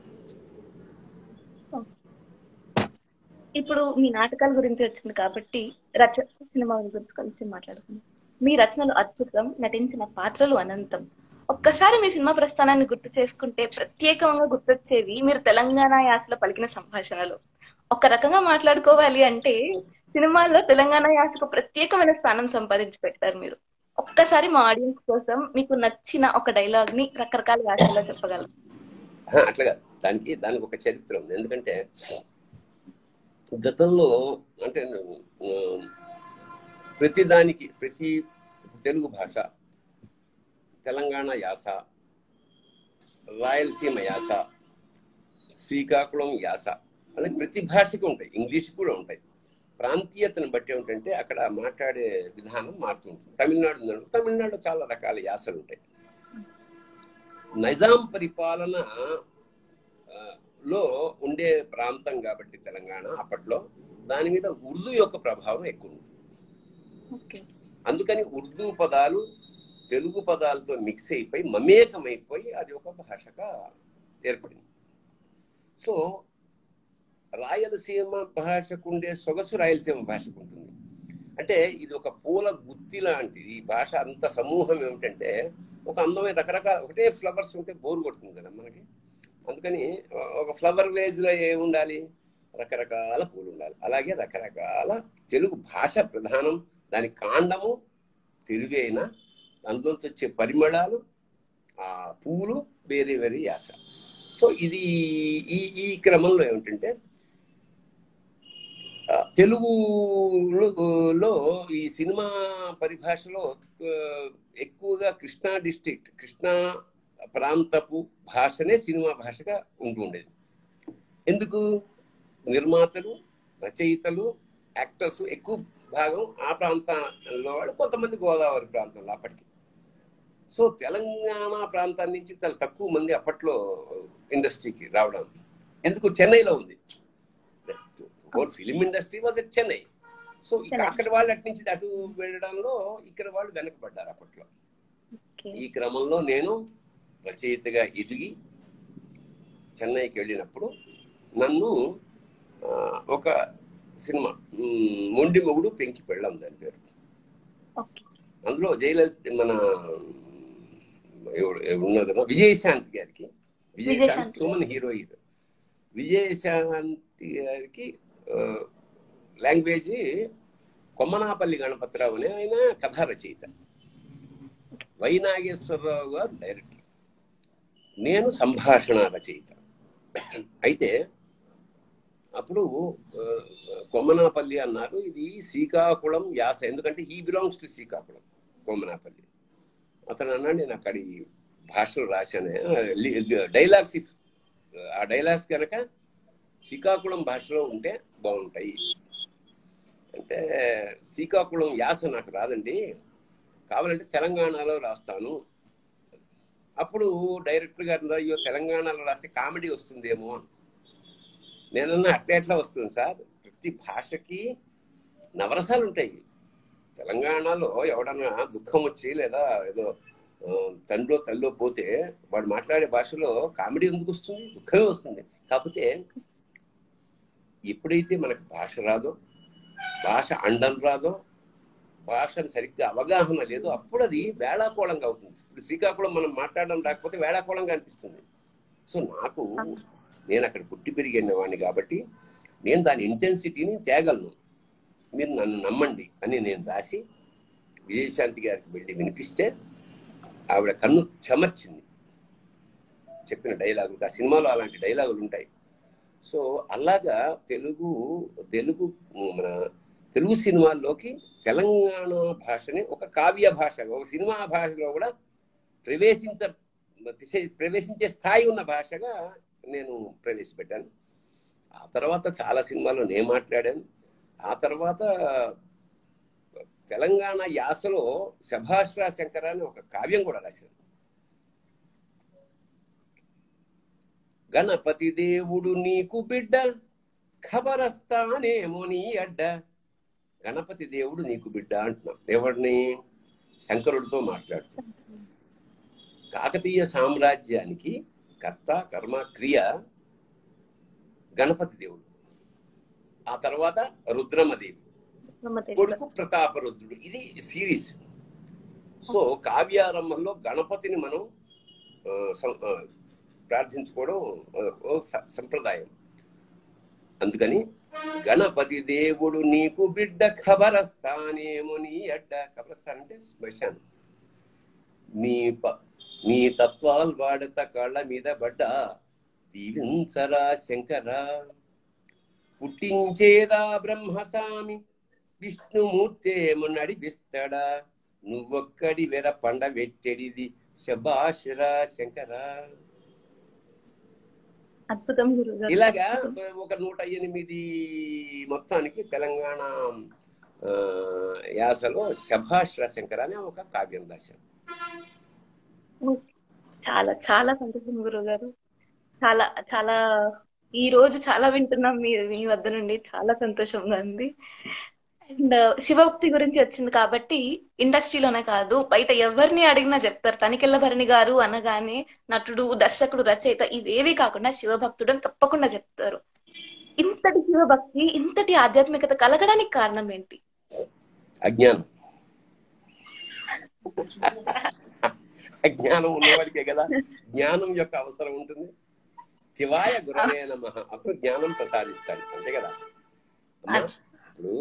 ఇప్పుడు మీ నాటకాల గురించి వచ్చింది కాబట్టి రచన సినిమా గురించి కలిసి మాట్లాడుకుందాం మీ రచనలు అద్భుతం నటించిన పాత్రలు అనంతం ఒక్కసారి మీ సినిమా ప్రస్థానాన్ని గుర్తు చేసుకుంటే ప్రత్యేకంగా గుర్తొచ్చేవి మీరు తెలంగాణ యాసలో పలికిన సంభాషణలు ఒక రకంగా మాట్లాడుకోవాలి అంటే సినిమాల్లో తెలంగాణ యాసకు ప్రత్యేకమైన స్థానం సంపాదించి పెట్టారు మీరు ఒక్కసారి మా ఆడియన్స్ కోసం మీకు నచ్చిన ఒక డైలాగ్ ని రకరకాల యాసల్లో చెప్పగలరు ఆహా, అట్లా కాదు దానికి దానికి ఒక చరిత్ర ఉంది ఎందుకంటే గతంలో అంటే ఆ, ప్రతి దానికి ప్రతి తెలుగు భాష తెలంగాణ యాస రాయలసీమ యాస శ్రీకాకుళం యాస అలాగే ప్రతి భాషకి ఉంటాయి ఇంగ్లీష్ కూడా ఉంటాయి ప్రాంతీయతను బట్టి ఏమిటంటే అక్కడ మాట్లాడే విధానం మారుతుంటుంది తమిళనాడు ఉందనుకో, తమిళనాడులో చాలా రకాల యాసలు ఉంటాయి నైజాం పరిపాలన ఆ, లో ఉండే ప్రాంతం కాబట్టి తెలంగాణ అప్పట్లో దాని మీద ఉర్దూ యొక్క ప్రభావం ఎక్కువ ఉంది ఓకే అందుకని ఉర్దూ పదాలు తెలుగు పదాలతో మిక్స్ అయిపోయి మమేకమైపోయి అది ఒక భాషగా ఏర్పడింది సో రాయలసీమ భాషకు ఉండే సొగసు రాయలసీమ భాషకు ఉంటుంది అంటే ఇది ఒక పూల గుత్తి లాంటిది ఈ భాష అంత సమూహం ఏమిటంటే ఒక అందమైన రకరకాల ఒకటే ఫ్లవర్స్ ఉంటే బోర్ కొడుతుంది కదా మనకి అందుకని ఒక ఫ్లవర్ వేజ్ లో ఏ ఉండాలి రకరకాల పూలు ఉండాలి అలాగే రకరకాల తెలుగు భాష ప్రధానం దాని కాండము తెలుగు అయినా అందులో వచ్చే పరిమళాలు ఆ పూలు వేరే వేరే యాస సో ఇది ఈ ఈ క్రమంలో ఏమిటంటే ఆ, తెలుగులో ఈ సినిమా పరిభాషలో ఆ, ఎక్కువగా కృష్ణా డిస్ట్రిక్ట్ కృష్ణా ప్రాంతపు భాషనే సినిమా భాషగా ఉంటుండేది ఎందుకు నిర్మాతలు రచయితలు యాక్టర్స్ ఎక్కువ భాగం ఆ ప్రాంతంలో వాళ్ళు కొంతమంది గోదావరి ప్రాంతంలో అప్పటికి సో తెలంగాణ ప్రాంతం నుంచి చాలా తక్కువ మంది అప్పట్లో ఇండస్ట్రీకి రావడం ఎందుకు చెన్నైలో ఉంది whole film industry was at Chennai so ఇక చెన్నై. అక్కడ వాళ్ళు అటు నుంచి అటు వెళ్ళడంలో ఇక్కడ వాళ్ళు వెనకబడ్డారు అప్పట్లో ఓకే ఈ క్రమంలో నేను రచయితగా ఎదిగి చెన్నైకి వెళ్ళినప్పుడు నన్ను ఆ, ఒక సినిమా మ్, మొండి మొగుడు పెంకి పెళ్ళం దాని పేరు ఓకే అందులో జయలలిత మన ఎవరు- ఎవరు ఉన్నారు కదా విజయశాంతి గారికి విజయశాంతి విజయశాంతి. ఉమెన్ హీరోయిన్ విజయశాంతి గారికి లాంగ్వేజ్ కొమ్మనాపల్లి గణపతిరావు అనే ఆయన కథా రచయిత వై నాగేశ్వరరావు గారు డైరెక్టర్ నేను సంభాషణ రచయిత అయితే అప్పుడు ఆ, కొమ్మనాపల్లి అన్నారు ఇది శ్రీకాకుళం యాస ఎందుకంటే ఈ బిలాంగ్స్ టు శ్రీకాకుళం కొమ్మనాపల్లి అతను అన్నాడు నేను అక్కడి భాషలు రాశాను డైలాగ్స్ ఇఫ్ ఆ డైలాగ్స్ కనుక శ్రీకాకుళం భాషలో ఉంటే బాగుంటాయి అంటే శ్రీకాకుళం యాస నాకు రాదండి కావాలంటే తెలంగాణలో రాస్తాను అప్పుడు డైరెక్టర్ గారు అయ్యో తెలంగాణలో రాస్తే కామెడీ వస్తుందేమో నేనన్నా అట్లా ఎట్లా వస్తుంది సార్ ప్రతి భాషకి నవరసాలు ఉంటాయి తెలంగాణలో ఎవడన్నా దుఃఖం వచ్చి లేదా ఏదో ఆ, తండ్రో తల్లో పోతే వాడు మాట్లాడే భాషలో కామెడీ ఎందుకు వస్తుంది దుఃఖమే వస్తుంది కాకపోతే ఎప్పుడైతే మనకు భాష రాదో భాష అండం రాదో భాషను సరిగ్గా అవగాహన లేదో అప్పుడు అది వేళాకోళంగా అవుతుంది ఇప్పుడు శ్రీకాకుళం మనం మాట్లాడడం రాకపోతే వేళాకోళంగా అనిపిస్తుంది సో నాకు నేను అక్కడ పుట్టి పెరిగిన వాడిని కాబట్టి నేను దాని ఇంటెన్సిటీని తేగలను మీరు నన్ను నమ్మండి అని నేను రాసి విజయశాంతి గారికి వెళ్ళి వినిపిస్తే ఆవిడ కన్ను చెమర్చింది చెప్పిన డైలాగులు ఆ సినిమాలో అలాంటి డైలాగులు ఉంటాయి సో అలాగా తెలుగు తెలుగు మన తెలుగు సినిమాల్లోకి తెలంగాణ భాషని ఒక కావ్య భాషగా ఒక సినిమా భాషలో కూడా ప్రవేశించ ప్రవేశించే స్థాయి ఉన్న భాషగా నేను ప్రవేశపెట్టాను ఆ తర్వాత చాలా సినిమాల్లో నేను మాట్లాడాను ఆ తర్వాత తెలంగాణ యాసలో సభాశ్రా శంకర అని ఒక కావ్యం కూడా రాశాను గణపతి దేవుడు నీకు బిడ్డ ఖబరస్తానేమో నీ అడ్డ గణపతి దేవుడు నీకు బిడ్డ అంటున్నాం ఎవరిని శంకరుడితో మాట్లాడుతూ కాకతీయ సామ్రాజ్యానికి కర్త కర్మ క్రియ గణపతి దేవుడు ఆ తర్వాత రుద్రమదేవి కొడుకు ప్రతాపరుద్రుడు ఇది సిరీస్ సో కావ్యారంభంలో గణపతిని మనం ఆ, సం- ఆ, ప్రార్థించుకోవడం ఆ, ఓ స- సంప్రదాయం అందుకని గణపతి దేవుడు నీకు బిడ్డ ఖబరస్థానేమో నీ అడ్డ ఖబరస్థాన్ అంటే శ్మశానం నీ ప నీ తత్వాలు వాడత కళ్ళ మీద పడ్డ దీవించరా శంకరా పుట్టించేదా బ్రహ్మస్వామి విష్ణుమూర్తేమో నడిపిస్తాడా నువ్వొక్కడి వెర పండ వెట్టెడిది శబాషరా శంకరా అద్భుతం గురుగారు ఇలాగా ఒక నూట ఎనిమిది మొత్తానికి తెలంగాణ ఆ, యాసలో శభాష్ శంకర అనే ఒక కావ్యం రాశాను చాలా చాలా సంతోషం గురువు గారు చాలా చాలా ఈ రోజు చాలా వింటున్నాం మీ మీ వద్ద నుండి చాలా సంతోషంగా ఉంది అండ్ శివభక్తి గురించి వచ్చింది కాబట్టి ఇండస్ట్రీలోనే కాదు బయట ఎవరిని అడిగినా చెప్తారు తనికెళ్ళ భరణి గారు అనగానే నటుడు దర్శకుడు రచయిత ఇవేవి కాకుండా శివభక్తుడు అని తప్పకుండా చెప్తారు ఇంతటి శివభక్తి ఇంతటి ఆధ్యాత్మికత కలగడానికి కారణం ఏంటి అజ్ఞానం అజ్ఞానం ఉన్నవాడికే కదా జ్ఞానం యొక్క అవసరం ఉంటుంది శివాయ గురవే నమ అప్పుడు జ్ఞానం ప్రసాదిస్తాడు అంతే కదా అమ్మా ఇప్పుడు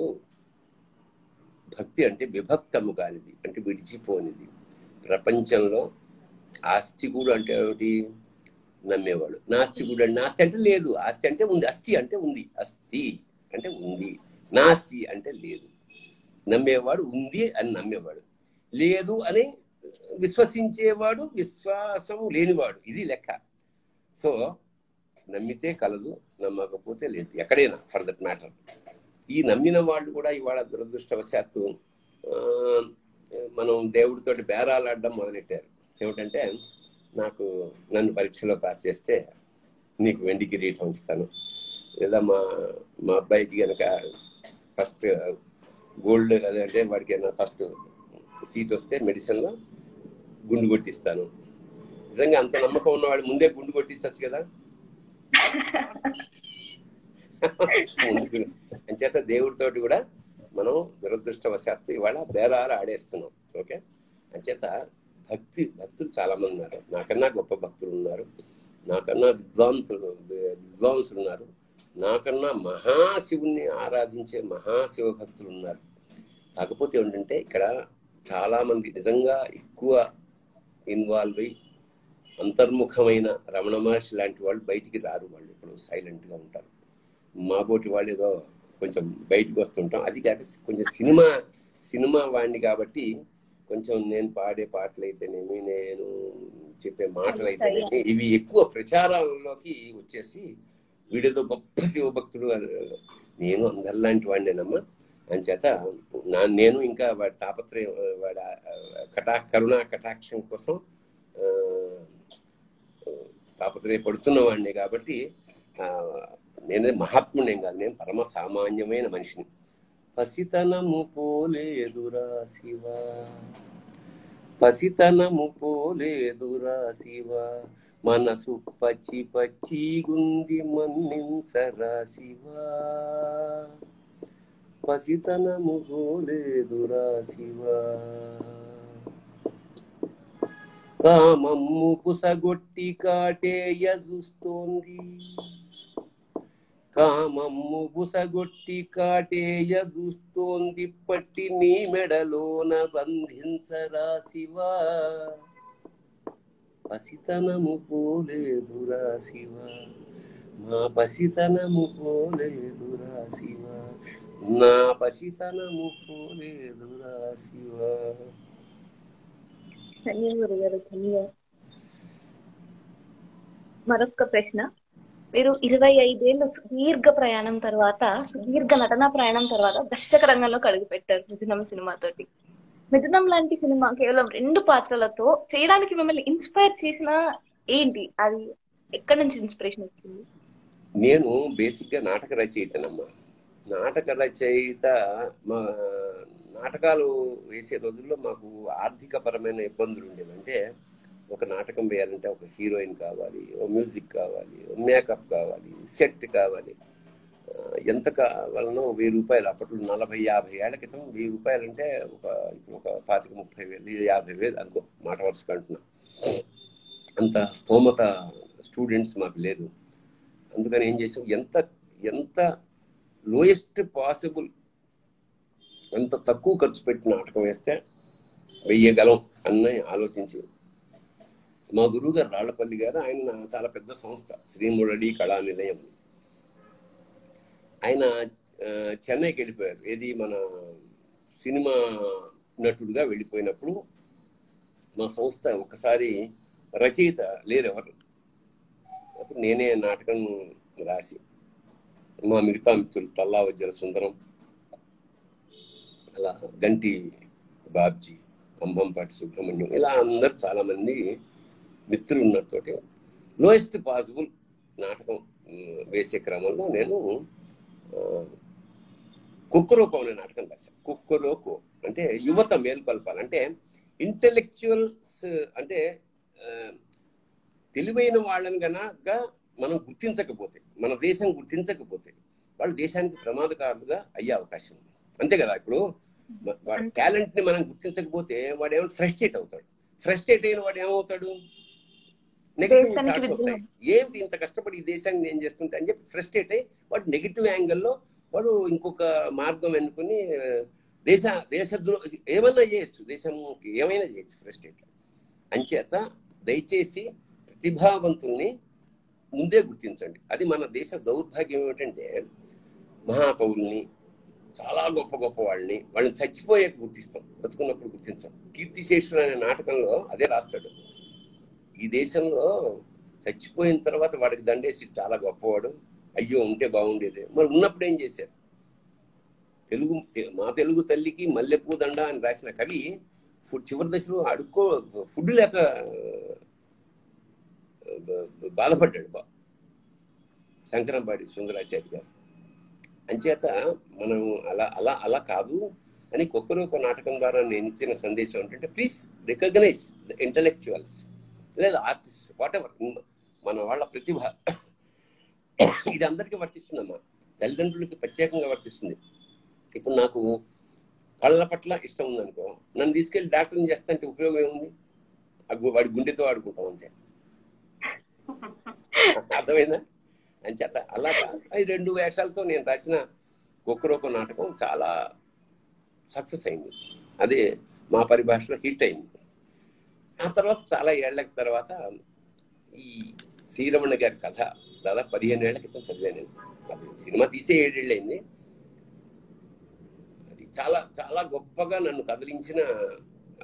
భక్తి అంటే విభక్తము కానిది అంటే విడిచిపోనిది ప్రపంచంలో ఆస్తికుడు అంటే ఏమిటి నమ్మేవాడు నాస్తికుడు అంటే నాస్తి అంటే లేదు ఆస్తి అంటే ఉంది అస్థి అంటే ఉంది అస్థి అంటే ఉంది నాస్తి అంటే లేదు నమ్మేవాడు ఉంది అని నమ్మేవాడు లేదు అని విశ్వసించేవాడు విశ్వాసం లేనివాడు ఇది లెక్క సో నమ్మితే కలదు నమ్మకపోతే లేదు ఎక్కడైనా ఫర్ దట్ మ్యాటర్ ఈ నమ్మిన వాళ్ళు కూడా ఇవాళ దురదృష్టవశాత్తు ఆ, మనం దేవుడితోటి బేరాలాడడం మొదలెట్టారు ఏమిటంటే నాకు నన్ను పరీక్షలో పాస్ చేస్తే నీకు వెండి కిరీటం ఇస్తాను లేదా మా మా అబ్బాయికి కనుక ఫస్ట్ గోల్డ్ అంటే వాడికి ఫస్ట్ సీట్ వస్తే మెడిసిన్లో గుండు కొట్టిస్తాను నిజంగా అంత నమ్మకం ఉన్నవాడు ముందే గుండు కొట్టించచ్చు కదా ముందు అంచేత దేవుడితోటి కూడా మనం దురదృష్టవశాత్తు ఇవాళ బేరాలు ఆడేస్తున్నాం ఓకే అంచేత భక్తి భక్తులు చాలా మంది ఉన్నారు నాకన్నా గొప్ప భక్తులు ఉన్నారు నాకన్నా విద్వాంసులు విద్వాంసులు ఉన్నారు నాకన్నా మహాశివుణ్ణి ఆరాధించే మహాశివ భక్తులు ఉన్నారు కాకపోతే ఏంటంటే ఇక్కడ చాలా మంది నిజంగా ఎక్కువ ఇన్వాల్వ్ అయ్యి అంతర్ముఖమైన రమణ మహర్షి లాంటి వాళ్ళు బయటికి రారు వాళ్ళు ఇప్పుడు సైలెంట్గా ఉంటారు మాబోటి వాళ్ళు ఏదో కొంచెం బయటికి వస్తుంటాం అది కాక కొంచెం సినిమా సినిమా వాడిని కాబట్టి కొంచెం నేను పాడే పాటలు అయితేనేమి నేను చెప్పే మాటలు అయితేనేమి ఇవి ఎక్కువ ప్రచారంలోకి వచ్చేసి వీడితో గొప్ప శివభక్తుడు అని నేను అందరిలాంటి వాడినేనమ్మా అంచేత నా నేను ఇంకా వాడి తాపత్రయం వాడి కటా కరుణ కటాక్షం కోసం ఆ, తాపత్రయపడుతున్న వాడిని కాబట్టి ఆ, నేనే మహాత్ముడేం కాదు నేను పరమ సామాన్యమైన మనిషిని పసితనము పోలేదురా శివ పసితనము పోలేదురా శివ మనసు పచ్చి పచ్చి గుంది మన్నించరా శివ పసితనము పోలేదురా శివ కామమ్ము పుసగొట్టి కాటేయ చూస్తోంది కామమ్ము బుసగొట్టి కాటేయ చూస్తోంది పట్టి నీ మెడలోన బంధించరా శివా పసితనము పోలేదురా శివ మా పసితనము పోలేదురా శివ నా పసితనము పోలేదురా శివ ధన్యవాదాలు గారు ధన్యవాదాలు మరొక ప్రశ్న మీరు ఇరవై ఐదేళ్ల సుదీర్ఘ ప్రయాణం తర్వాత సుదీర్ఘ నటన ప్రయాణం తర్వాత దర్శక రంగంలోకి అడుగు పెట్టారు మిథునం సినిమాతోటి మిథునం లాంటి సినిమా కేవలం రెండు పాత్రలతో చేయడానికి మిమ్మల్ని ఇన్స్పైర్ చేసిన ఏంటి అది ఎక్కడి నుంచి ఇన్స్పిరేషన్ వచ్చింది నేను బేసిక్గా నాటక రచయితనమ్మా నాటక రచయిత మా నాటకాలు వేసే రోజుల్లో మాకు ఆర్థిక పరమైన ఇబ్బందులు ఉండేవి అంటే ఒక నాటకం వేయాలంటే ఒక హీరోయిన్ కావాలి ఓ మ్యూజిక్ కావాలి ఓ మేకప్ కావాలి సెట్ కావాలి ఆ, ఎంత కావాలనో వెయ్యి రూపాయలు అప్పట్లో నలభై యాభై ఏళ్ల క్రితం వెయ్యి రూపాయలు అంటే ఒక ఇప్పుడు ఒక పాతిక ముప్పై వేలు యాభై వేలు అనుకో మాట వరుసగా అంటున్నా అంత స్తోమత స్టూడెంట్స్ మాకు లేదు అందుకని ఏం చేసాం ఎంత ఎంత లోయెస్ట్ పాసిబుల్ ఎంత తక్కువ ఖర్చు పెట్టి నాటకం వేస్తే వెయ్యగలం అన్న ఆలోచించి మా గురువు గారు రాళ్లపల్లి గారు ఆయన చాలా పెద్ద సంస్థ శ్రీమురళి కళా నిలయం అని. ఆయన ఆ, చెన్నైకి వెళ్ళిపోయారు ఏది మన సినిమా నటుడుగా వెళ్ళిపోయినప్పుడు మా సంస్థ ఒకసారి రచయిత లేరు ఎవరు అప్పుడు నేనే నాటకం రాసి మా మిగతా మిత్రులు తల్లా వజ్ర సుందరం అలా గంటి బాబ్జీ కంభంపాటి సుబ్రహ్మణ్యం ఇలా అందరు చాలా మంది మిత్రులు ఉన్నతోటి లోయెస్ట్ పాసిబుల్ నాటకం ఉమ్, వేసే క్రమంలో నేను ఆ, కుక్కరోకో అనే నాటకం రాశాను కుక్కరోకో అంటే యువత మేల్కొల్పాలి అంటే ఇంటెలెక్చువల్స్ అంటే ఆ, తెలివైన వాళ్ళని గనక మనం గుర్తించకపోతే మన దేశం గుర్తించకపోతే వాళ్ళు దేశానికి ప్రమాదకారులుగా అయ్యే అవకాశం ఉంది అంతే కదా ఇప్పుడు మ- వాడి టాలెంట్ ని మనం గుర్తించకపోతే వాడు ఏమైనా ఫ్రస్ట్రేట్ అవుతాడు ఫ్రస్ట్రేట్ అయిన వాడు ఏమవుతాడు నెగిటివ్ దేశానికి థాట్స్ వస్తాయి ఏమిటి ఇంత కష్టపడి ఈ దేశాన్ని నేను చేస్తుంటే అని చెప్పి ఫ్రస్ట్రేట్ అయ్యి వాడు నెగిటివ్ యాంగిల్లో వాడు ఇంకొక మార్గం ఎన్నుకుని ఆ, దేశ దేశద్రో ఏమన్నా చేయొచ్చు దేశంకి ఏమైనా చేయొచ్చు ఫ్రస్ట్రేట్ అంచేత దయచేసి ప్రతిభావంతుల్ని ముందే గుర్తించండి అది మన దేశ దౌర్భాగ్యం ఏమిటంటే మహాకవుల్ని చాలా గొప్ప గొప్ప వాళ్ళని వాళ్ళని చచ్చిపోయాక గుర్తిస్తాం బతుకున్నప్పుడు గుర్తించాం కీర్తిశేషుడు అనే నాటకంలో అదే రాస్తాడు ఈ దేశంలో చచ్చిపోయిన తర్వాత వాడికి దండేసి చాలా గొప్పవాడు అయ్యో ఉంటే బాగుండేది మరి ఉన్నప్పుడు ఏం చేశారు తెలుగు తె- మా తెలుగు తల్లికి మల్లెపూ దండ అని రాసిన కవి ఫుడ్ చివరి దశలో అడుక్కో ఫుడ్ లేక ఆ, బ- బ- బాధపడ్డాడు బా శంకరంపాడి సుందరాచారి గారు అంచేత మనం అలా అలా అలా కాదు అని కుక్కరూప నాటకం ద్వారా నేను ఇచ్చిన సందేశం ఏంటంటే ప్లీజ్ రికగ్నైజ్ ద ఇంటలెక్చువల్స్ లేదా ఆర్టిస్ట్ వాట్ ఎవర్ మన వాళ్ళ ప్రతిభ ఇది అందరికీ వర్తిస్తుందమ్మా తల్లిదండ్రులకి ప్రత్యేకంగా వర్తిస్తుంది ఇప్పుడు నాకు కళ్ళ పట్ల ఇష్టం ఉందనుకో నన్ను తీసుకెళ్లి డాక్టర్ని చేస్తాంటే ఉపయోగం ఏముంది ఆ గు- వాడి గుండెతో ఆడుకుంటాం అంతే అర్థమైందా అని చేత అలాగా ఈ రెండు వేషాలతో నేను రాసిన కుక్కరోకో నాటకం చాలా సక్సెస్ అయింది అదే మా పరిభాషలో హిట్ అయింది ఆ తర్వాత చాలా ఏళ్ల తర్వాత ఈ శ్రీరమణ గారి కథ దాదాపు పదిహేను ఏళ్ల క్రితం చదివాను నేను అది సినిమా తీసే ఏడేళ్ళు అయింది అది చాలా చాలా గొప్పగా నన్ను కదిలించిన ఆ,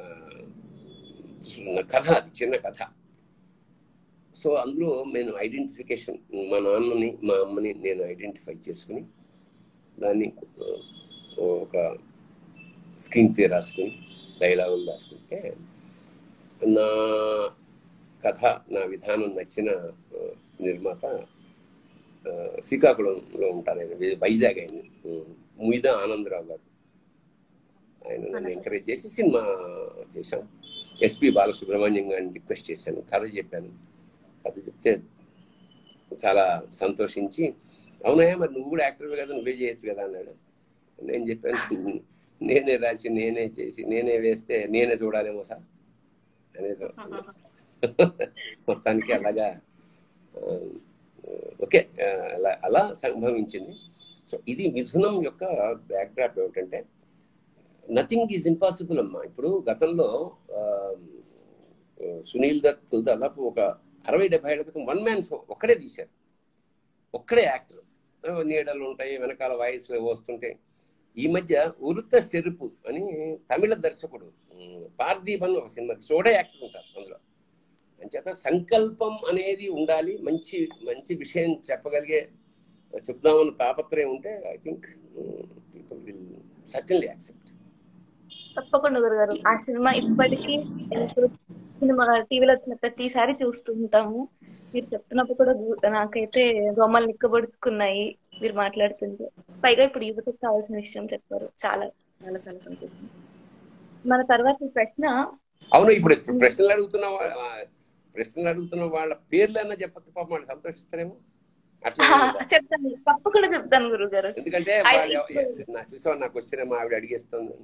కథ అది చిన్న కథ సో అందులో నేను ఐడెంటిఫికేషన్ మా నాన్నని మా అమ్మని నేను ఐడెంటిఫై చేసుకుని దాన్ని ఆ, ఒక స్క్రీన్ ప్లే రాసుకుని డైలాగులు రాసుకుంటే నా కథ నా విధానం నచ్చిన ఆ, నిర్మాత ఆ, శ్రీకాకుళంలో ఉంటారు ఆయన వై- వైజాగ్ ఆయన ఉమ్, ముయిదా ఆనందరావు గారు ఆయన నన్ను ఎంకరేజ్ చేసి సినిమా చేశాం ఎస్పి బాలసుబ్రహ్మణ్యం గారిని రిక్వెస్ట్ చేశాను కథ చెప్పాను కథ చెప్తే చాలా సంతోషించి అవునయ్యా మరి నువ్వు కూడా యాక్టర్ కదా నువ్వే చేయొచ్చు కదా అన్నాడు నేను చెప్పాను నేనే రాసి నేనే చేసి నేనే వేస్తే నేనే చూడాలేమో సార్ అనేది మొత్తానికి అలాగా ఆ, ఓకే ఆ, అలా అలా సంభవించింది సో ఇది మిథునం యొక్క బ్యాక్డ్రాప్ ఏమిటంటే నథింగ్ ఈజ్ ఇంపాసిబుల్ అమ్మా ఇప్పుడు గతంలో ఆ, సునీల్ దత్ దాదాపు ఒక అరవై డెబ్బై ఏళ్ళ క్రితం వన్ మ్యాన్ షో ఒక్కడే తీశారు ఒక్కడే యాక్టర్ నీడలు ఉంటాయి వెనకాల వాయిస్ వస్తుంటాయి ఈ మధ్య ఉరుత చెరుపు అని తమిళ దర్శకుడు ఉమ్, పార్థీపన్ ఒక సినిమా సోడే యాక్టర్ ఉంటారు అందులో అంచేత సంకల్పం అనేది ఉండాలి మంచి మంచి విషయం చెప్పగలిగే చెప్దామన్న తాపత్రయం ఉంటే I think people will certainly accept తప్పకుండా గురుగారు ఆ సినిమా ఇప్పటికీ ఎప్పుడు సినిమా టీవీలో వచ్చిన ప్రతిసారి చూస్తుంటాము మీరు చెప్తున్నప్పుడు కూడా గు- నాకైతే బొమ్మలు నిక్కబడుకున్నాయి మీరు మాట్లాడుతుంటే పైగా ఇప్పుడు యువతకు కావాల్సిన విషయం చెప్పారు చాలా చాలా చాలా సంతోషం మన తర్వాత ఈ ప్రశ్న అవును ఇప్పుడు ఇప్పుడు ప్రశ్నలు అడుగుతున్న వా- ఆ, ప్రశ్నలు అడుగుతున్న వాళ్ళ పేర్లన్నా చెప్పచ్చు పాపం వాళ్ళు సంతోషిస్తారేమో అట్లా ఉందా? చెప్తాను తప్పకుండా చెప్తాను గురుగారు ఎందుకంటే I వాళ్ళు think ఎవ- నా చూసావు నా క్వశ్చన్ మా ఆవిడ అడిగేస్తుంది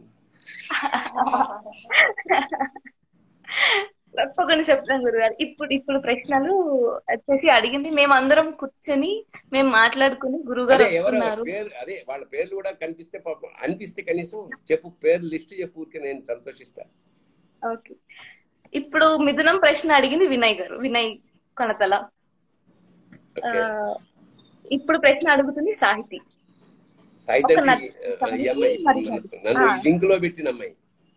తప్పకుండా చెప్తాను గురుగారు ఇప్పుడు ఇప్పుడు ప్రశ్నలు వచ్చేసి అడిగింది మేమందరం కూర్చొని మేము మాట్లాడుకుని గురుగారు అదే ఎవరు వస్తున్నారు పేరు అదే వాళ్ళ పేర్లు కూడా కనిపిస్తే పాపం అనిపిస్తే కనీసం చెప్పు పేరు లిస్ట్ చెప్పు ఊరికే నేను సంతోషిస్తా ఓకే ఇప్పుడు మిథునం ప్రశ్న అడిగింది వినయ్ గారు వినయ్ కొనతల ఆ, ఓకే ఇప్పుడు ప్రశ్న అడుగుతుంది సాహితి సాయితీ ఒక నటి- ఈ అమ్మాయి మరి- నన్ను ఆ. లింక్ లో పెట్టిన అమ్మాయి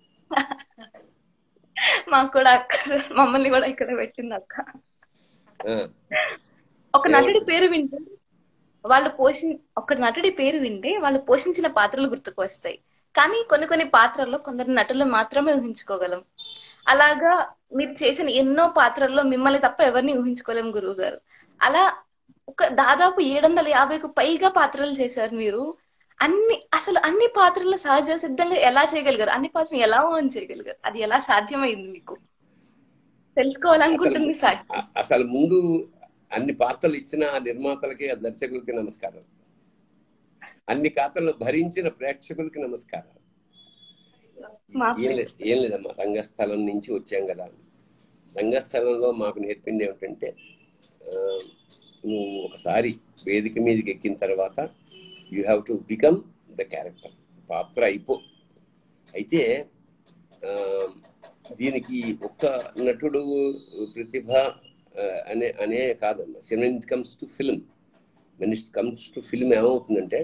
మాకు కూడా అక్క మమ్మల్ని కూడా ఇక్కడ పెట్టింది అక్క ఆ, ఒక నటుడి పేరు వింటే వాళ్ళు పోషి ఒక నటుడి పేరు వింటే వాళ్ళు పోషించిన పాత్రలు గుర్తుకు వస్తాయి కానీ కొన్ని కొన్ని పాత్రల్లో కొందరు నటులు మాత్రమే ఊహించుకోగలం అలాగా మీరు చేసిన ఎన్నో పాత్రల్లో మిమ్మల్ని తప్ప ఎవరిని ఊహించుకోలేం గురువు గారు అలా ఒక దాదాపు ఏడు వందల యాభైకు పైగా పాత్రలు చేశారు మీరు అన్ని అసలు అన్ని పాత్రలు సహజ సిద్ధంగా ఎలా చేయగలిగారు అన్ని పాత్రలు ఎలా ఓన్ చేయగలిగారు అది ఎలా సాధ్యమైంది మీకు తెలుసుకోవాలనుకుంటుంది సాయి అ- అసలు ముందు అన్ని పాత్రలు ఇచ్చిన ఆ నిర్మాతలకి ఆ దర్శకులకి నమస్కారం అన్ని పాత్రలు భరించిన ప్రేక్షకులకి నమస్కారం మా ఏం లేదు ఏం లేదమ్మా రంగస్థలం నుంచి వచ్చాం కదా రంగస్థలంలో మాకు నేర్పింది ఏమిటంటే ఆ, నువ్వు ఒకసారి వేదిక మీదకి ఎక్కిన తర్వాత you have to become the character పాత్ర అయిపో అయితే ఆ, దీనికి ఒక్క నటుడు ప్రతిభ ఆ, అనే అనే కాదమ్మా cinema it comes to film when it comes to film ఏమవుతుందంటే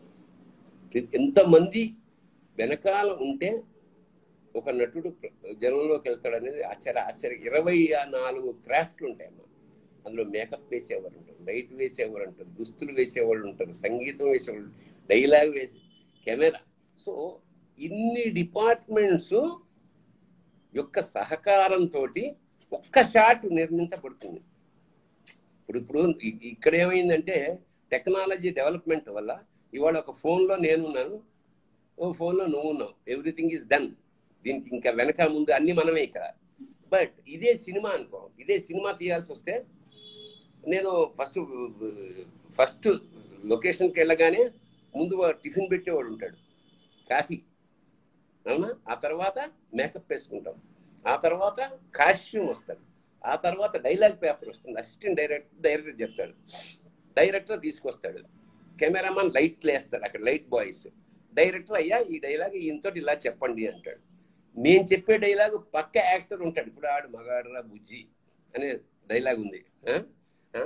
ఎంతమంది వెనకాల ఉంటే ఒక నటుడు ప్ర- జనంలోకి వెళ్తాడు అనేది ఆశ్చర్య ఆశ్చర్య ఇరవై నాలుగు క్రాఫ్ట్లు ఉంటాయమ్మా అందులో మేకప్ వేసేవారు ఉంటారు లైట్ వేసేవారు ఉంటారు దుస్తులు వేసేవాళ్ళు ఉంటారు సంగీతం వేసేవాళ్ళు డైలాగ్ వేసే కెమెరా సో ఇన్ని డిపార్ట్మెంట్స్ యొక్క సహకారంతో ఒక్క షాట్ నిర్మించబడుతుంది ఇప్పుడు ఇప్పుడు ఇ- ఇక్కడ ఏమైందంటే టెక్నాలజీ డెవలప్మెంట్ వల్ల ఇవాళ ఒక ఫోన్లో నేనున్నాను ఓ ఫోన్లో నువ్వు ఉన్నావు ఎవ్రీథింగ్ ఈజ్ డన్ దీనికి ఇంకా వెనక ముందు అన్ని మనమే ఇక్కడ బట్ ఇదే సినిమా అనుకో ఇదే సినిమా తీయాల్సి వస్తే నేను ఫస్ట్ ఫస్ట్ లొకేషన్కి వెళ్ళగానే ముందు వాడు టిఫిన్ పెట్టేవాడు ఉంటాడు కాఫీ అవునా ఆ తర్వాత మేకప్ వేసుకుంటాం ఆ తర్వాత కాస్ట్యూమ్ వస్తాడు ఆ తర్వాత డైలాగ్ పేపర్ వస్తుంది అసిస్టెంట్ డైరెక్టర్ డైరెక్టర్ చెప్తాడు డైరెక్టర్ తీసుకొస్తాడు కెమెరామాన్ లైట్లు వేస్తాడు అక్కడ లైట్ బాయ్స్ డైరెక్టర్ అయ్యా ఈ డైలాగ్ ఈయనతో ఇలా చెప్పండి అంటాడు నేను చెప్పే డైలాగ్ పక్క యాక్టర్ ఉంటాడు ఇప్పుడు ఆడు మగాడురా బుజ్జి అనే డైలాగ్ ఉంది ఆ? ఆ?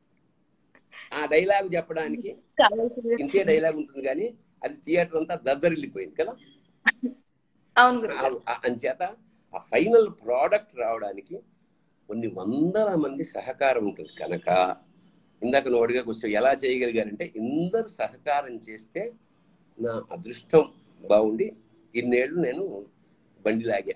ఆ డైలాగ్ చెప్పడానికి కావాల్సింది ఇంతే డైలాగ్ ఉంటుంది కానీ అది థియేటర్ అంతా దద్దరిల్లిపోయింది కదా అవును గురు ఆ- ఆ- అంచేత ఆ ఫైనల్ ప్రోడక్ట్ రావడానికి కొన్ని వందల మంది సహకారం ఉంటుంది కనుక ఇందాక నువ్వు అడిగా క్వశ్చన్ ఎలా చేయగలిగారంటే ఇందరు సహకారం చేస్తే నా అదృష్టం బాగుండి ఇన్నేళ్ళు నేను బండి లాగా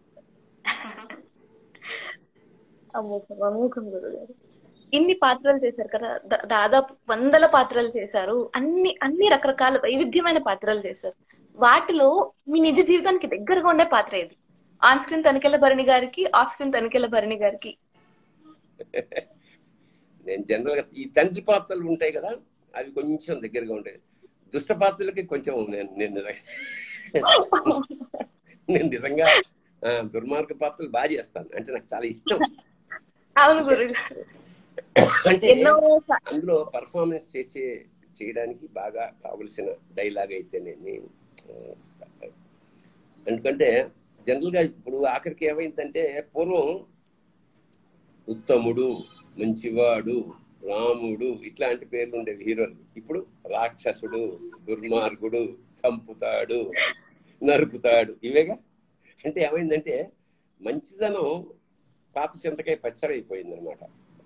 అమోఘం అమోఘం గురుగారు ఇన్ని పాత్రలు చేశారు కదా దా- దాదాపు వందల పాత్రలు చేశారు అన్ని అన్ని రకరకాల వైవిధ్యమైన పాత్రలు చేశారు వాటిలో మీ నిజ జీవితానికి దగ్గరగా ఉండే పాత్ర ఏది ఆన్ స్క్రీన్ తనికెళ్ళ భరణి గారికి ఆఫ్ స్క్రీన్ తనికెళ్ళ భరణి గారికి నేను జనరల్ గా ఈ తండ్రి పాత్రలు ఉంటాయి కదా అవి కొంచెం దగ్గరగా ఉంటాయి దుష్ట పాత్రలకి కొంచెం నేను నేను నిజంగా- నేను నిజంగా ఆ, దుర్మార్గ పాత్రలు బాగా చేస్తాను అంటే నాకు చాలా ఇష్టం అవును గురుగారు అంటే ఎన్నో సా- అందులో పర్ఫార్మెన్స్ చేసే చేయడానికి బాగా కావలసిన డైలాగ్ అయితేనేమి ఆ, ఎందుకంటే జనరల్ గా ఇప్పుడు ఆఖరికి ఏమైందంటే పూర్వం ఉత్తముడు మంచివాడు రాముడు ఇట్లాంటి పేర్లు ఉండేవి హీరోలు ఇప్పుడు రాక్షసుడు దుర్మార్గుడు చంపుతాడు నరుకుతాడు ఇవేగా అంటే ఏమైందంటే మంచిదనం పాత చింతకాయ పచ్చరైపోయింది అనమాట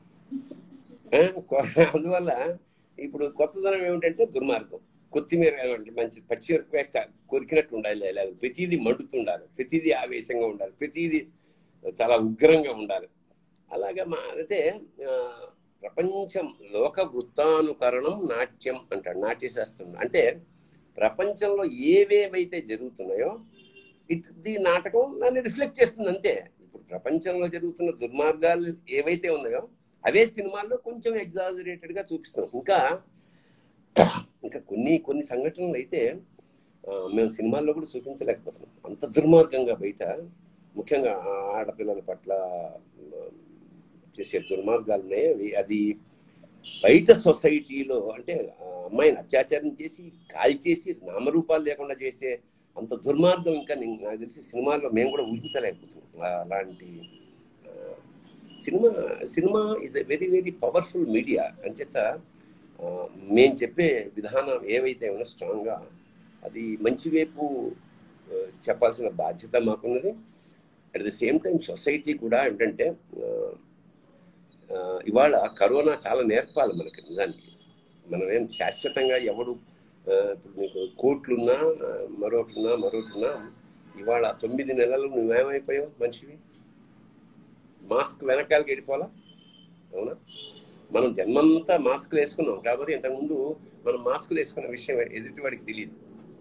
అందువల్ల ఇప్పుడు కొత్తదనం ఏమిటంటే దుర్మార్గం కొత్తిమీర అంటే మంచి పచ్చిమిరపకాయ క- కొరికినట్టు ఉండాలి ఇలా ప్రతిదీ మండుతుండాలి ప్రతిదీ ఆవేశంగా ఉండాలి ప్రతిదీ చాలా ఉగ్రంగా ఉండాలి అలాగే మా అయితే ఆ, ప్రపంచం లోక వృత్తానుకరణం నాట్యం అంటాడు నాట్యశాస్త్రం అంటే ప్రపంచంలో ఏవేవైతే జరుగుతున్నాయో ఇది నాటకం దాన్ని రిఫ్లెక్ట్ చేస్తుంది అంతే ఇప్పుడు ప్రపంచంలో జరుగుతున్న దుర్మార్గాలు ఏవైతే ఉన్నాయో అవే సినిమాల్లో కొంచెం ఎగ్జాజరేటెడ్ గా చూపిస్తున్నాం ఇంకా ఇంకా కొన్ని కొన్ని సంఘటనలు అయితే ఆ, మేము సినిమాల్లో కూడా చూపించలేకపోతున్నాం అంత దుర్మార్గంగా బయట ముఖ్యంగా ఆ ఆడపిల్లల పట్ల ఆ, చేసే దుర్మార్గాలు ఉన్నాయి అవి అది బయట సొసైటీలో అంటే ఆ అమ్మాయిని అత్యాచారం చేసి కాల్ చేసి నామరూపాలు లేకుండా చేసే అంత దుర్మార్గం ఇంకా నేను- నాకు తెలిసి సినిమాల్లో మేము కూడా ఊహించలేకపోతున్నాం ఆ- అలాంటి ఆ, cinema cinema is a very very powerful media అంచేత ఆ, మేము చెప్పే విధానం ఏవైతే ఉన్నా స్ట్రాంగ్గా అది మంచి వైపు ఆ, చెప్పాల్సిన బాధ్యత మాకున్నది at the same time society కూడా ఏంటంటే ఆ, ఆ, ఇవాళ కరోనా చాలా నేర్పాలి మనకి నిజానికి మనం ఏం శాశ్వతంగా ఎవడు ఆ, ఇప్పుడు నీకు కోట్లున్నా ఆ, మరొకటిన్నా మరొకటిన్నా ఇవాళ తొమ్మిది నెలలు నువ్వేమైపోయావు మనిషివి మాస్క్ వెనకాలకి వెళ్ళిపోవాలా అవునా మనం జన్మంతా మాస్కులు వేసుకున్నాం కాబట్టి ఇంతకుముందు మనం మాస్కులు వేసుకున్న విషయం ఎదుటివాడికి తెలియదు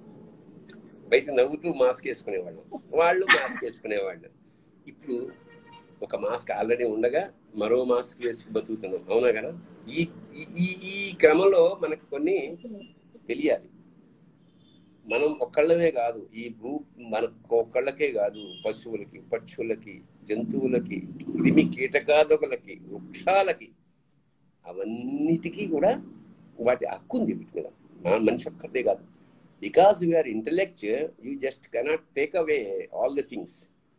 బయట నవ్వుతూ మాస్క్ వేసుకునేవాళ్ళం వాళ్ళు మాస్క్ వేసుకునేవాళ్ళు ఇప్పుడు ఒక మాస్క్ ఆల్రెడీ ఉండగా మరో మాస్క్ వేసి బతుకుతున్నాం అవునా కదా ఈ ఈ- ఈ ఈ క్రమంలో మనకు కొన్ని తెలియాలి మనం ఒక్కళ్ళమే కాదు ఈ భూ మన ఒక్కళ్ళకే కాదు పశువులకి పక్షులకి జంతువులకి క్రిమి కీటకాదులకి వృక్షాలకి అవన్నిటికీ కూడా వాటి హక్కు ఉంది వీటి మీద మన మనిషి ఒక్కదే కాదు because we are intellect you just cannot take away all the things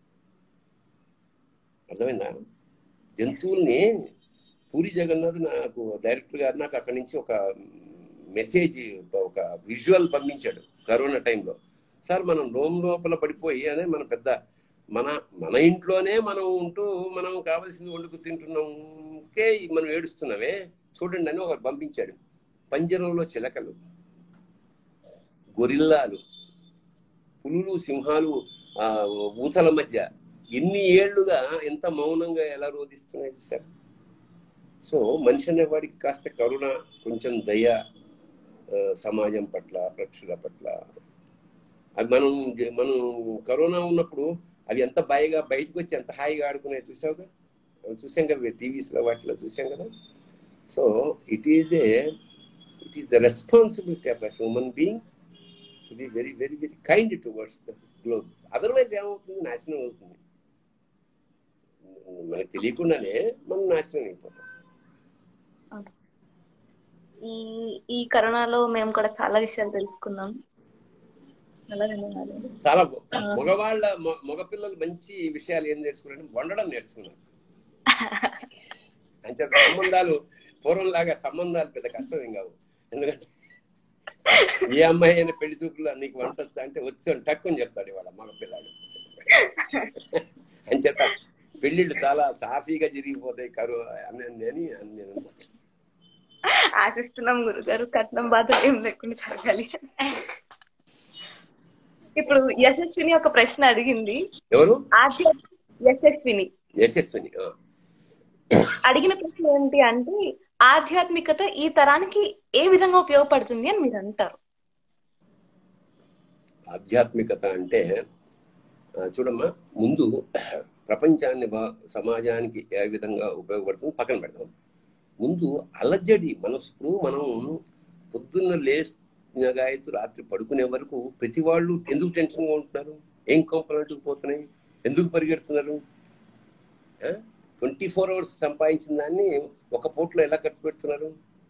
అర్థమైందా జంతువుల్ని పూరి జగన్నాథ్ నాకు డైరెక్టర్ గారు నాకు అక్కడి నుంచి ఒక మెసేజ్ ఒక విజువల్ పంపించాడు కరోనా టైంలో సార్ మనం రోమ్ లోపల పడిపోయి అనే మన పెద్ద మన మన ఇంట్లోనే మనం ఉంటూ మనం కావాల్సింది వండుకు తింటున్నాంకే మనం ఏడుస్తున్నామే చూడండి అని ఒకరు పంపించాడు పంజరంలో చిలకలు గొరిల్లాలు పులులు సింహాలు ఆ ఊసల మధ్య ఎన్ని ఏళ్లుగా ఎంత మౌనంగా ఎలా రోధిస్తున్నాయి చూసారు సో మనిషి అనేవాడికి కాస్త కరుణ కొంచెం దయ ఆ, సమాజం పట్ల పక్షుల పట్ల అది మనం జ- మనం కరోనా ఉన్నప్పుడు అవి ఎంత బాయిగా బయటకు వచ్చి ఎంత హాయిగా ఆడుకున్నాయి చూసావుగా అవి చూసాం కదా టీవీస్లో వాటిలో చూసాం కదా so it is a it is the responsibility of a human being to be very very very kind towards the globe otherwise ఏమవుతుంది నాశనం అవుతుంది మనకు తెలియకుండానే మనం నాశనం అయిపోతాం ఈ ఈ కరోనాలో మేము కూడా చాలా విషయాలు తెలుసుకున్నాం చాలా ధన్యవాదాలు చాలా మగవాళ్ళ మొ- మగపిల్లలు మంచి విషయాలు ఏం నేర్చుకున్నారంటే వండడం నేర్చుకున్నారు అంతే సంబంధాలు పూర్వంలాగా సంబంధాలు పెద్ద కష్టం ఏం కావు ఎందుకంటే ఏ అమ్మాయి అయినా పెళ్లి చూపులో నీకు వంట వచ్చా అంటే వచ్చి అని టక్కుని చెప్తాడు ఇవాళ మగపిల్లాడు అంచేత పెళ్లిళ్ళు చాలా సాఫీగా జరిగిపోతాయి కరువు అని అని అని నేను అనుకుంటున్నాను. ఆశిస్తున్నాం గురుగారు కట్నం బాధలు ఏం లేకుండా జరగాలి ఇప్పుడు యశస్విని ఒక ప్రశ్న అడిగింది ఎవరు ఆధ్యాత్మిక యశస్విని యశస్విని ఆ. అడిగిన ప్రశ్న ఏంటి అంటే ఆధ్యాత్మికత ఈ తరానికి ఏ విధంగా ఉపయోగపడుతుంది అని మీరు అంటారు ఆధ్యాత్మికత అంటే ఆ, చూడమ్మా ముందు ప్రపంచాన్ని బా- సమాజానికి ఏ విధంగా ఉపయోగపడుతుంది పక్కన పెడదాం ముందు అలజడి మనసు ఇప్పుడు మనం పొద్దున్న లేచిన గాయతు రాత్రి పడుకునే వరకు ప్రతి వాళ్ళు ఎందుకు టెన్షన్గా ఉంటున్నారు ఏం కొంపలంటూ పోతున్నాయి ఎందుకు పరిగెడుతున్నారు ట్వంటీ ఫోర్ అవర్స్ సంపాదించిన దాన్ని ఒక పూటలో ఎలా ఖర్చు పెడుతున్నారు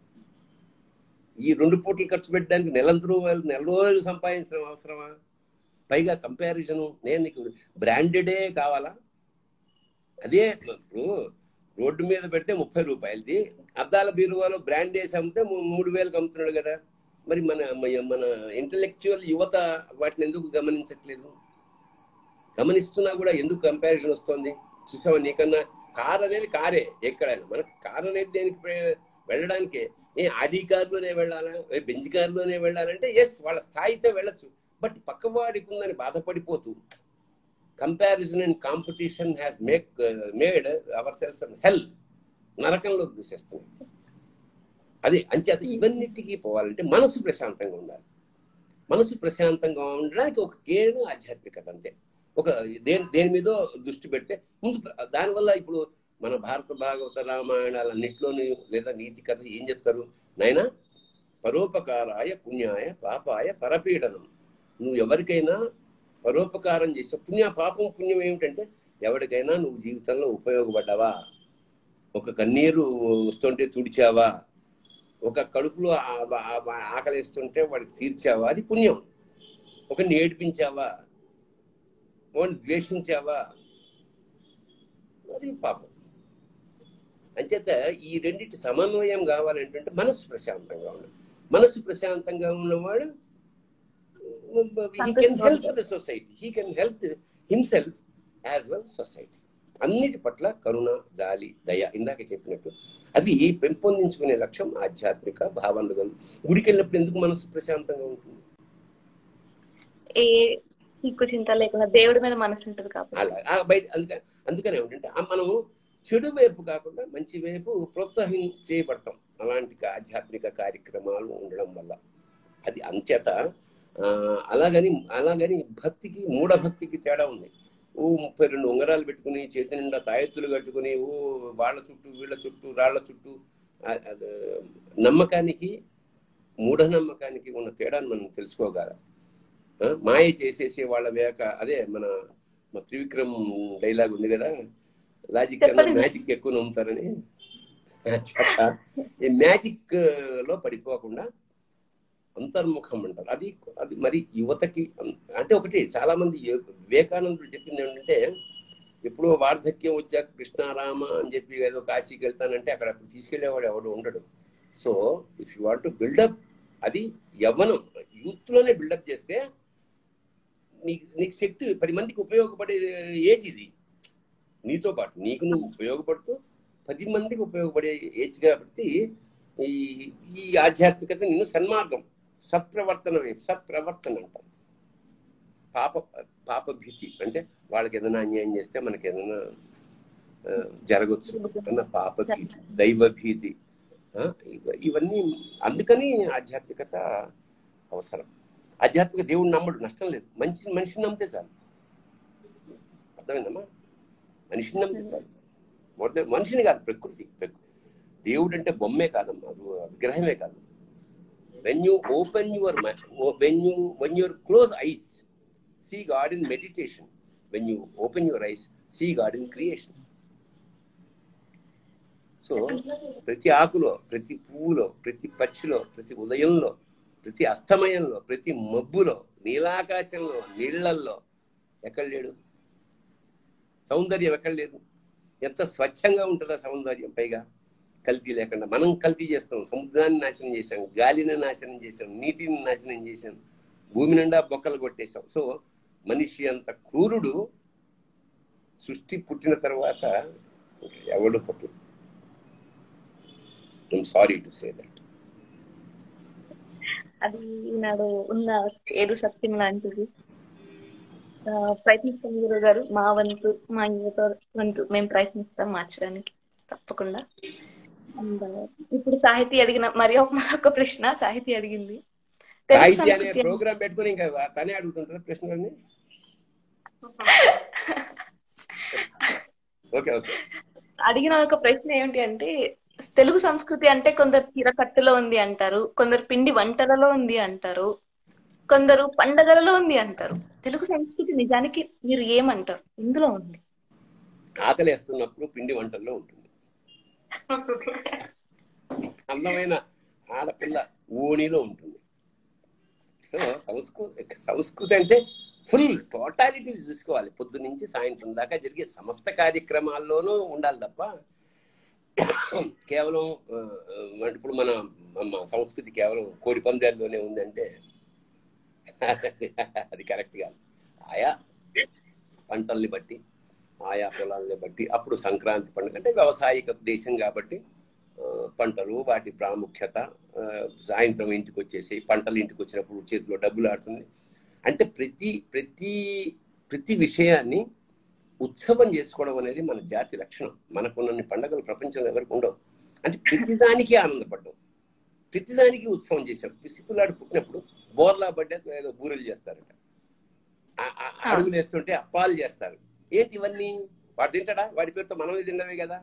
ఈ రెండు పూటలు ఖర్చు పెట్టడానికి నెలంత రూపాయలు నెల రోజులు సంపాదించడం అవసరమా పైగా కంపారిజన్ నేను నీకు బ్రాండెడే కావాలా అదే ఇప్పుడు రోడ్డు మీద పెడితే ముప్పై రూపాయలది అద్దాల బీరువాలో బ్రాండ్ వేసి అమ్మితే మూ- మూడు వేలకు అమ్ముతున్నాడు కదా మరి మన మ- మన ఇంటలెక్చువల్ యువత వాటిని ఎందుకు గమనించట్లేదు గమనిస్తున్నా కూడా ఎందుకు కంపారిజన్ వస్తుంది చూసావా నీకన్నా కార్ అనేది కారే ఎక్కడైనా మనకు కార్ అనేది దేనికి ప్రే- వెళ్ళడానికే ఏ ఆడి కారులోనే వెళ్ళాలా ఏ బెంజ్ కారులోనే వెళ్ళాలంటే ఎస్ వాళ్ళ స్థాయితో వెళ్ళొచ్చు బట్ పక్కవాడికి ఉందని బాధపడిపోతూ comparison and competition has make made our cells hell నరకంలో దూసేస్తుంది అది అంచేత ఇవన్నిటికీ పోవాలంటే మనసు ప్రశాంతంగా ఉండాలి మనసు ప్రశాంతంగా ఉండడానికి ఒక కేను ఆధ్యాత్మికత అంతే ఒక దేని దేని మీదో దృష్టి పెడితే ముందు దానివల్ల ఇప్పుడు మన భారత భాగవత రామాయణాలన్నింటిలోని లేదా నీతి కథ ఏం చెప్తారు నాయనా పరోపకారాయ పుణ్యాయ పాపాయ పరపీడనం నువ్వు ఎవరికైనా పరోపకారం చేసే పుణ్య పాపం పుణ్యం ఏమిటంటే ఎవరికైనా నువ్వు జీవితంలో ఉపయోగపడ్డావా ఒక కన్నీరు వస్తుంటే తుడిచావా ఒక కడుపులో ఆ- ఆ- ఆ- ఆకలిస్తుంటే వాడికి తీర్చావా అది పుణ్యం ఒకరిని ఏడిపించావా వాడిని ద్వేషించావా అది పాపం అంచేత ఈ రెండింటి సమన్వయం కావాలంటే మనసు ప్రశాంతంగా ఉండాలి మనసు ప్రశాంతంగా ఉన్నవాడు he can help the society he can help himself as well society అన్నిటి పట్ల కరుణ జాలి దయ ఇందాక చెప్పినట్టు అవి పెంపొందించుకునే లక్ష్యం ఆధ్యాత్మిక భావనలు గుడికి వెళ్ళినప్పుడు ఎందుకు మనసు ప్రశాంతంగా ఉంటుంది ఏ దిక్కు చింత లేకుండా దేవుడి మీద మనసు ఉంటుంది కాబట్టి అలా ఆ బయట అందుకని అందుకనే ఏంటంటే ఆ మనము చెడు వైపు కాకుండా మంచి వైపు ప్రోత్సహించేయబడతాం అలాంటి కా- ఆధ్యాత్మిక కార్యక్రమాలు ఉండడం వల్ల అది అంచేత ఆ, అలాగని అలాగని భక్తికి మూఢ భక్తికి తేడా ఉంది ఓ ముప్పై రెండు ఉంగరాలు పెట్టుకుని చేతి నిండా తాయెత్తులు కట్టుకుని ఓ వాళ్ళ చుట్టూ వీళ్ళ చుట్టూ రాళ్ల చుట్టూ ఆ, అది, నమ్మకానికి మూఢనమ్మకానికి ఉన్న తేడాన్ని మనం తెలుసుకోగల ఆ, మాయ చేసేసే వాళ్ళ వేక అదే మన మా త్రివిక్రమ్ డైలాగ్ ఉంది కదా లాజిక్ కన్నా చెప్పండి. మ్యాజిక్ ఎక్కువ నమ్ముతారని చేత ఈ మ్యాజిక్ లో పడిపోకుండా అంతర్ముఖం అంటారు అది అది మరి యువతకి అం- అంటే ఒకటి చాలా మంది యు- వివేకానందుడు చెప్పింది ఏంటంటే ఎప్పుడో వార్ధక్యం వచ్చాక కృష్ణారామ అని చెప్పి ఏదో కాశీకి వెళ్తానంటే అక్కడ తీసుకెళ్లేవాడు ఎవడు ఉండడు so if you want to build up అది యవ్వనం యూత్ లోనే బిల్డప్ చేస్తే నీకు నీకు శక్తి పది మందికి ఉపయోగపడే ఏజ్ ఇది నీతో పాటు నీకు నువ్వు ఉపయోగపడుతూ పది మందికి ఉపయోగపడే ఏజ్ కాబట్టి ఈ ఈ ఆధ్యాత్మికత నిన్ను సన్మార్గం సత్ప్రవర్తన వైపు సత్ప్రవర్తన అంటాం పాప పాప భీతి అంటే వాళ్ళకి ఏదైనా అన్యాయం చేస్తే మనకి ఏదైనా ఆ, జరగచ్చు అన్న పాప భీతి దైవ భీతి ఆ, ఇవ- ఇవన్నీ అందుకని ఆధ్యాత్మికత అవసరం ఆధ్యాత్మిక దేవుడు నమ్మడు నష్టం లేదు మంచి మనిషిని నమ్మితే చాలు అర్థమైందమ్మా మనిషిని నమ్మితే చాలు మోర్ దెన్- మనిషిని కాదు ప్రకృతి ప్రకృతి దేవుడు అంటే బొమ్మే కాదమ్మా అది విగ్రహమే కాదు when you open your when you when your close eyes see God in meditation when you open your eyes see God in creation so ప్రతి ఆకులో ప్రతి పువ్వులో ప్రతి పక్షిలో ప్రతి ఉదయంలో ప్రతి అస్తమయంలో ప్రతి మబ్బులో నీలాకాశంలో నీళ్లల్లో ఎక్కడ లేడు సౌందర్యం ఎక్కడ లేదు ఎంత స్వచ్ఛంగా ఉంటుందా సౌందర్యం పైగా కల్తీ లేకుండా మనం కల్తీ చేస్తాం సముద్రాన్ని నాశనం చేశాం గాలిని నాశనం చేశాం నీటిని నాశనం చేశాం భూమి నిండా బొక్కలు కొట్టేశాం సో మనిషి అంత క్రూరుడు సృష్టి పుట్టిన తర్వాత ఎవడు పుట్టు I'm sorry to say that అది ఈనాడు ఉన్న ఏదో సత్యం లాంటిది ఆ, ప్రయత్నిస్తాం గురువు గారు మా వంతు మా యువత వంతు మేము ప్రయత్నిస్తాం మార్చడానికి తప్పకుండా And, ఆ, ఇప్పుడు సాహితీ అడిగిన మరి ఒక మరొక ప్రశ్న సాహితీ అడిగింది తెలుగు సాహిత్య అనే సంస్కృతి ప్రోగ్రామ్ పెట్టుకుని ఇంకా తనే అడుగుతుంటారు ప్రశ్నలన్నీ ఓకే ఓకే అడిగిన ఒక ప్రశ్న ఏమిటి అంటే తెలుగు సంస్కృతి అంటే కొందరు చీరకట్టులో ఉంది అంటారు కొందరు పిండి వంటలలో ఉంది అంటారు కొందరు పండగలలో ఉంది అంటారు తెలుగు సంస్కృతి నిజానికి మీరు ఏమంటారు ఇందులో ఉంది ఆకలేస్తున్నప్పుడు పిండి వంటల్లో ఉంటుంది అందమైన ఆడపిల్ల ఓణిలో ఉంటుంది సో సంస్కృతి సంస్కృతి అంటే ఫుల్ టోటాలిటీ చూసుకోవాలి పొద్దు నుంచి సాయంత్రం దాకా జరిగే సమస్త కార్యక్రమాల్లోనూ ఉండాలి తప్ప కేవలం ఆ, ఆ, ఇప్పుడు మన మన సంస్కృతి కేవలం కోడి పందాల్లోనే ఉందంటే అది కరెక్ట్ కాదు ఆయా పంటల్ని బట్టి ఆయా పొలాలని బట్టి అప్పుడు సంక్రాంతి పండుగ అంటే వ్యవసాయక దేశం కాబట్టి ఆ, పంటలు వాటి ప్రాముఖ్యత ఆ, సాయంత్రం ఇంటికి వచ్చేసి పంటలు ఇంటికి వచ్చినప్పుడు చేతిలో డబ్బులు ఆడుతుంది అంటే ప్రతి ప్రతి ప్రతి విషయాన్ని ఉత్సవం చేసుకోవడం అనేది మన జాతి లక్షణం మనకున్నన్ని పండుగలు ప్రపంచంలో ఎవరికి ఉండవు అంటే ప్రతిదానికి ఆనందపడ్డం ప్రతిదానికి ఉత్సవం చేశాం పిసిపిల్లాడు పుట్టినప్పుడు బోర్లా పడ్డ ఏదో బూరెలు చేస్తారట ఆ- ఆ- అడుగులు వేస్తుంటే అప్పాలు చేస్తారు ఏంటి ఇవన్నీ వాడు తింటాడా వాడి పేరుతో మనమే తిన్నవే కదా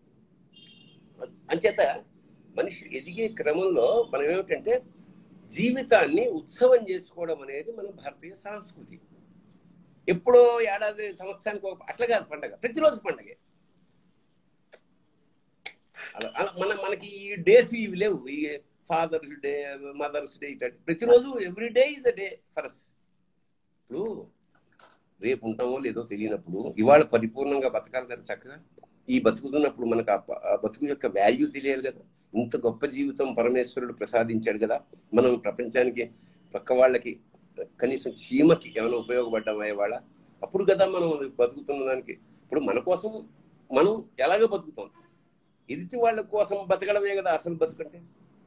అంచేత మనిషి ఎదిగే క్రమంలో మనం ఏమిటంటే జీవితాన్ని ఉత్సవం చేసుకోవడం అనేది మన భారతీయ సంస్కృతి ఎప్పుడో ఏడాది సంవత్సరానికి ఒక అట్లా కాదు పండగ ప్రతిరోజు పండగే అలా అలా మన మనకి ఈ డేస్ ఇవి లేవు ఈ ఫాదర్స్ డే మదర్స్ డే ఇట్లా ప్రతిరోజు every day is the day for us ఇప్పుడు రేపు ఉంటామో లేదో తెలియనప్పుడు ఇవాళ పరిపూర్ణంగా బతకాలి కదా చక్కగా ఈ బతుకుతున్నప్పుడు మనకు ఆ ప- ఆ బతుకు యొక్క వాల్యూ తెలియాలి కదా ఇంత గొప్ప జీవితం పరమేశ్వరుడు ప్రసాదించాడు కదా మనం ప్రపంచానికి పక్క వాళ్ళకి కనీసం చీమకి ఏమైనా ఉపయోగపడ్డామా ఇవాళ అప్పుడు కదా మనం బతుకుతున్న దానికి ఇప్పుడు మన కోసం మనం ఎలాగ బతుకుతాం ఎదుటి వాళ్ళ కోసం బతకడమే కదా అసలు బతుకంటే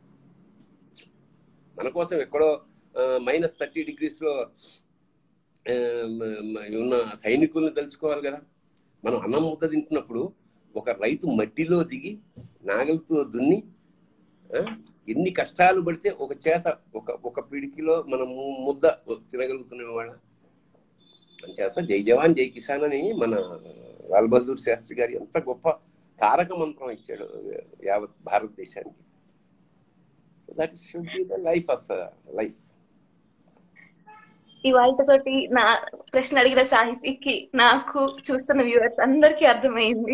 మన కోసం ఎక్కడో మైనస్ థర్టీ డిగ్రీస్ లో ఆ, మ- మ- ఉన్న సైనికుల్ని తెలుసుకోవాలి కదా మనం అన్నం ముద్ద తింటున్నప్పుడు ఒక రైతు మట్టిలో దిగి నాగలితో దున్ని ఆ, ఎన్ని కష్టాలు పడితే ఒక చేత ఒక ఒక పిడికిలో మనం ము- ముద్ద తినగలుగుతున్నాం వాళ్ళ చేత జై జవాన్ జై కిసాన్ అని మన లాల్ బహదూర్ శాస్త్రి గారు ఎంత గొప్ప తారక మంత్రం ఇచ్చాడు యావత్ భారతదేశానికి that should be the life of life ఈ తోటి నా ప్రశ్న అడిగిన సాహితీకి నాకు చూస్తున్న వ్యూవర్స్ అందరికీ అర్థమైంది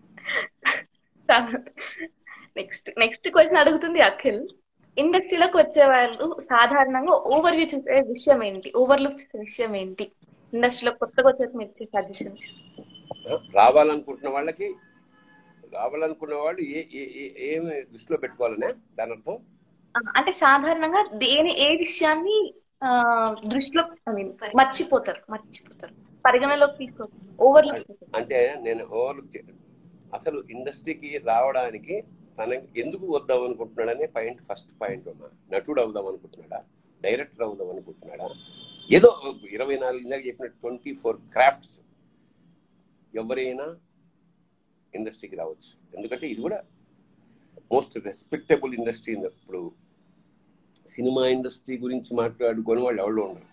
నెక్స్ట్ నెక్స్ట్ క్వశ్చన్ అడుగుతుంది అఖిల్ ఇండస్ట్రీలోకి వచ్చే వాళ్ళు సాధారణంగా ఓవర్ వ్యూ చూసే విషయం ఏంటి ఓవర్లుక్ చూసే విషయం ఏంటి ఇండస్ట్రీలో కొత్తగా వచ్చేసి మీరు ఇచ్చే సజెషన్స్ రావాలనుకుంటున్న వాళ్ళకి రావాలనుకున్న వాళ్ళు ఏ ఏ- ఏ- ఏమి దృష్టిలో పెట్టుకోవాలనే దాని అర్థం అంటే సాధారణంగా దేని ఏ విషయాన్ని ఆ, దృష్టిలో ఐ మీన్ మర్చిపోతారు మర్చిపోతారు పరిగణలోకి తీసుకోరు ఓవర్లుక్ అంటే నేను ఓవర్లుక్ చేయడం అసలు ఇండస్ట్రీకి రావడానికి తన ఎందుకు వద్దాం అనుకుంటున్నాడనే పాయింట్ ఫస్ట్ పాయింట్ ఉన్నా నటుడు అవుదాం అనుకుంటున్నాడా డైరెక్టర్ అవుదాం అనుకుంటున్నాడా ఏదో ఇరవై నాలుగు ఇందాక చెప్పిన ట్వంటీ ఫోర్ క్రాఫ్ట్స్ ఎవరైనా ఇండస్ట్రీకి రావచ్చు ఎందుకంటే ఇది కూడా మోస్ట్ రెస్పెక్టబుల్ ఇండస్ట్రీ ఇప్పుడు సినిమా ఇండస్ట్రీ గురించి మాట్లాడుకొని వాళ్ళు ఎవరు ఉండరు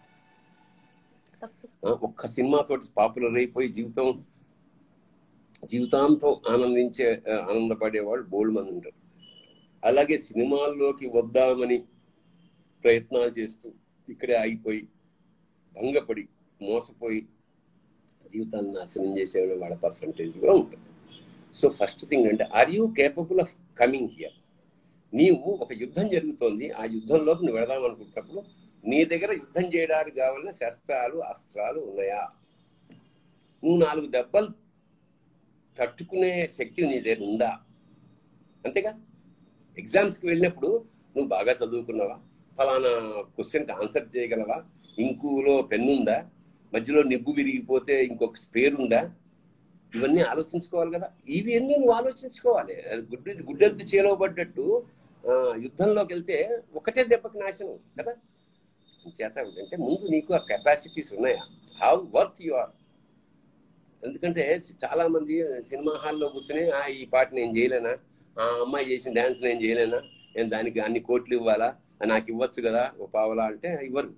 ఆ, ఒక్క సినిమాతోటి పాపులర్ అయిపోయి జీవితం జీవితాంతం ఆనందించే ఆ, ఆనందపడే వాళ్ళు బోల్డ్ మంది ఉంటారు అలాగే సినిమాల్లోకి వద్దామని ప్రయత్నాలు చేస్తూ ఇక్కడే ఆగిపోయి భంగపడి మోసపోయి జీవితాన్ని నాశనం చేసే వాళ్ళ పర్సంటేజ్ కూడా ఉంటుంది సో ఫస్ట్ థింగ్ అంటే are you capable of coming here నీవు ఒక యుద్ధం జరుగుతోంది ఆ యుద్ధంలోకి నువ్వు వెళదాం అనుకుంటున్నప్పుడు నీ దగ్గర యుద్ధం చేయడానికి కావాలన్న శస్త్రాలు అస్త్రాలు ఉన్నాయా నువ్వు నాలుగు దెబ్బలు తట్టుకునే శక్తి నీ దగ్గర ఉందా అంతేగా ఎగ్జామ్స్కి వెళ్ళినప్పుడు నువ్వు బాగా చదువుకున్నావా ఫలానా క్వశ్చన్కి ఆన్సర్ చేయగలవా ఇంకులో పెన్ను ఉందా మధ్యలో నిగ్గు విరిగిపోతే ఇంకొక స్పేర్ ఉందా ఇవన్నీ ఆలోచించుకోవాలి కదా ఇవి అన్నీ నువ్వు ఆలోచించుకోవాలి అది గుడ్డు గుడ్డెద్దు చేలవబడ్డట్టు ఆ, యుద్ధంలోకి వెళ్తే ఒకటే దెబ్బకి నాశనం కదా చేత అంటే ముందు నీకు ఆ కెపాసిటీస్ ఉన్నాయా హౌ వర్త్ యు ఆర్ ఎందుకంటే చాలా మంది సినిమా హాల్లో కూర్చొని "ఆ, ఈ పాట నేను చేయలేనా ఆ అమ్మాయి చేసిన డాన్స్ నేను చేయలేనా నేను దానికి అన్ని కోట్లు ఇవ్వాలా ఆ, నాకు ఇవ్వచ్చు కదా ఓ పావలా అంటే ఇవ్వరు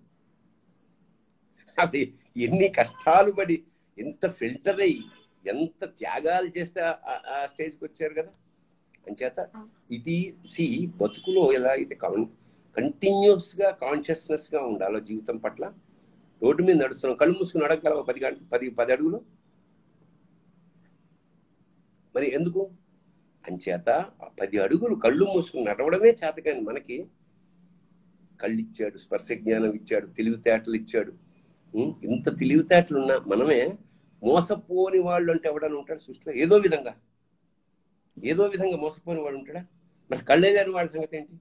అది ఎన్ని కష్టాలు పడి ఎంత ఫిల్టర్ అయ్యి ఎంత త్యాగాలు చేస్తే ఆ- ఆ స్టేజ్కి వచ్చారు కదా అంచేత ఇది సి బతుకులో ఎలా అయితే కంటిన్యూస్ గా కాన్షియస్నెస్ గా ఉండాలో జీవితం పట్ల రోడ్డు మీద నడుస్తున్నాం కళ్ళు మూసుకుని అడగగలవా పది గంట పది పది అడుగులు మరి ఎందుకు అంచేత ఆ పది అడుగులు కళ్ళు మూసుకుని నడవడమే చేతకాని మనకి కళ్ళు ఇచ్చాడు స్పర్శ జ్ఞానం ఇచ్చాడు తెలివితేటలు ఇచ్చాడు ఉం? ఇంత తెలివితేటలు ఉన్నా మనమే మోసపోని వాళ్ళు అంటే ఎవడని ఉంటాడు సృష్టిలో ఏదో విధంగా ఏదో విధంగా మోసపోని వాడు ఉంటాడా మరి కళ్ళే లేని వాళ్ళ సంగతి ఏంటి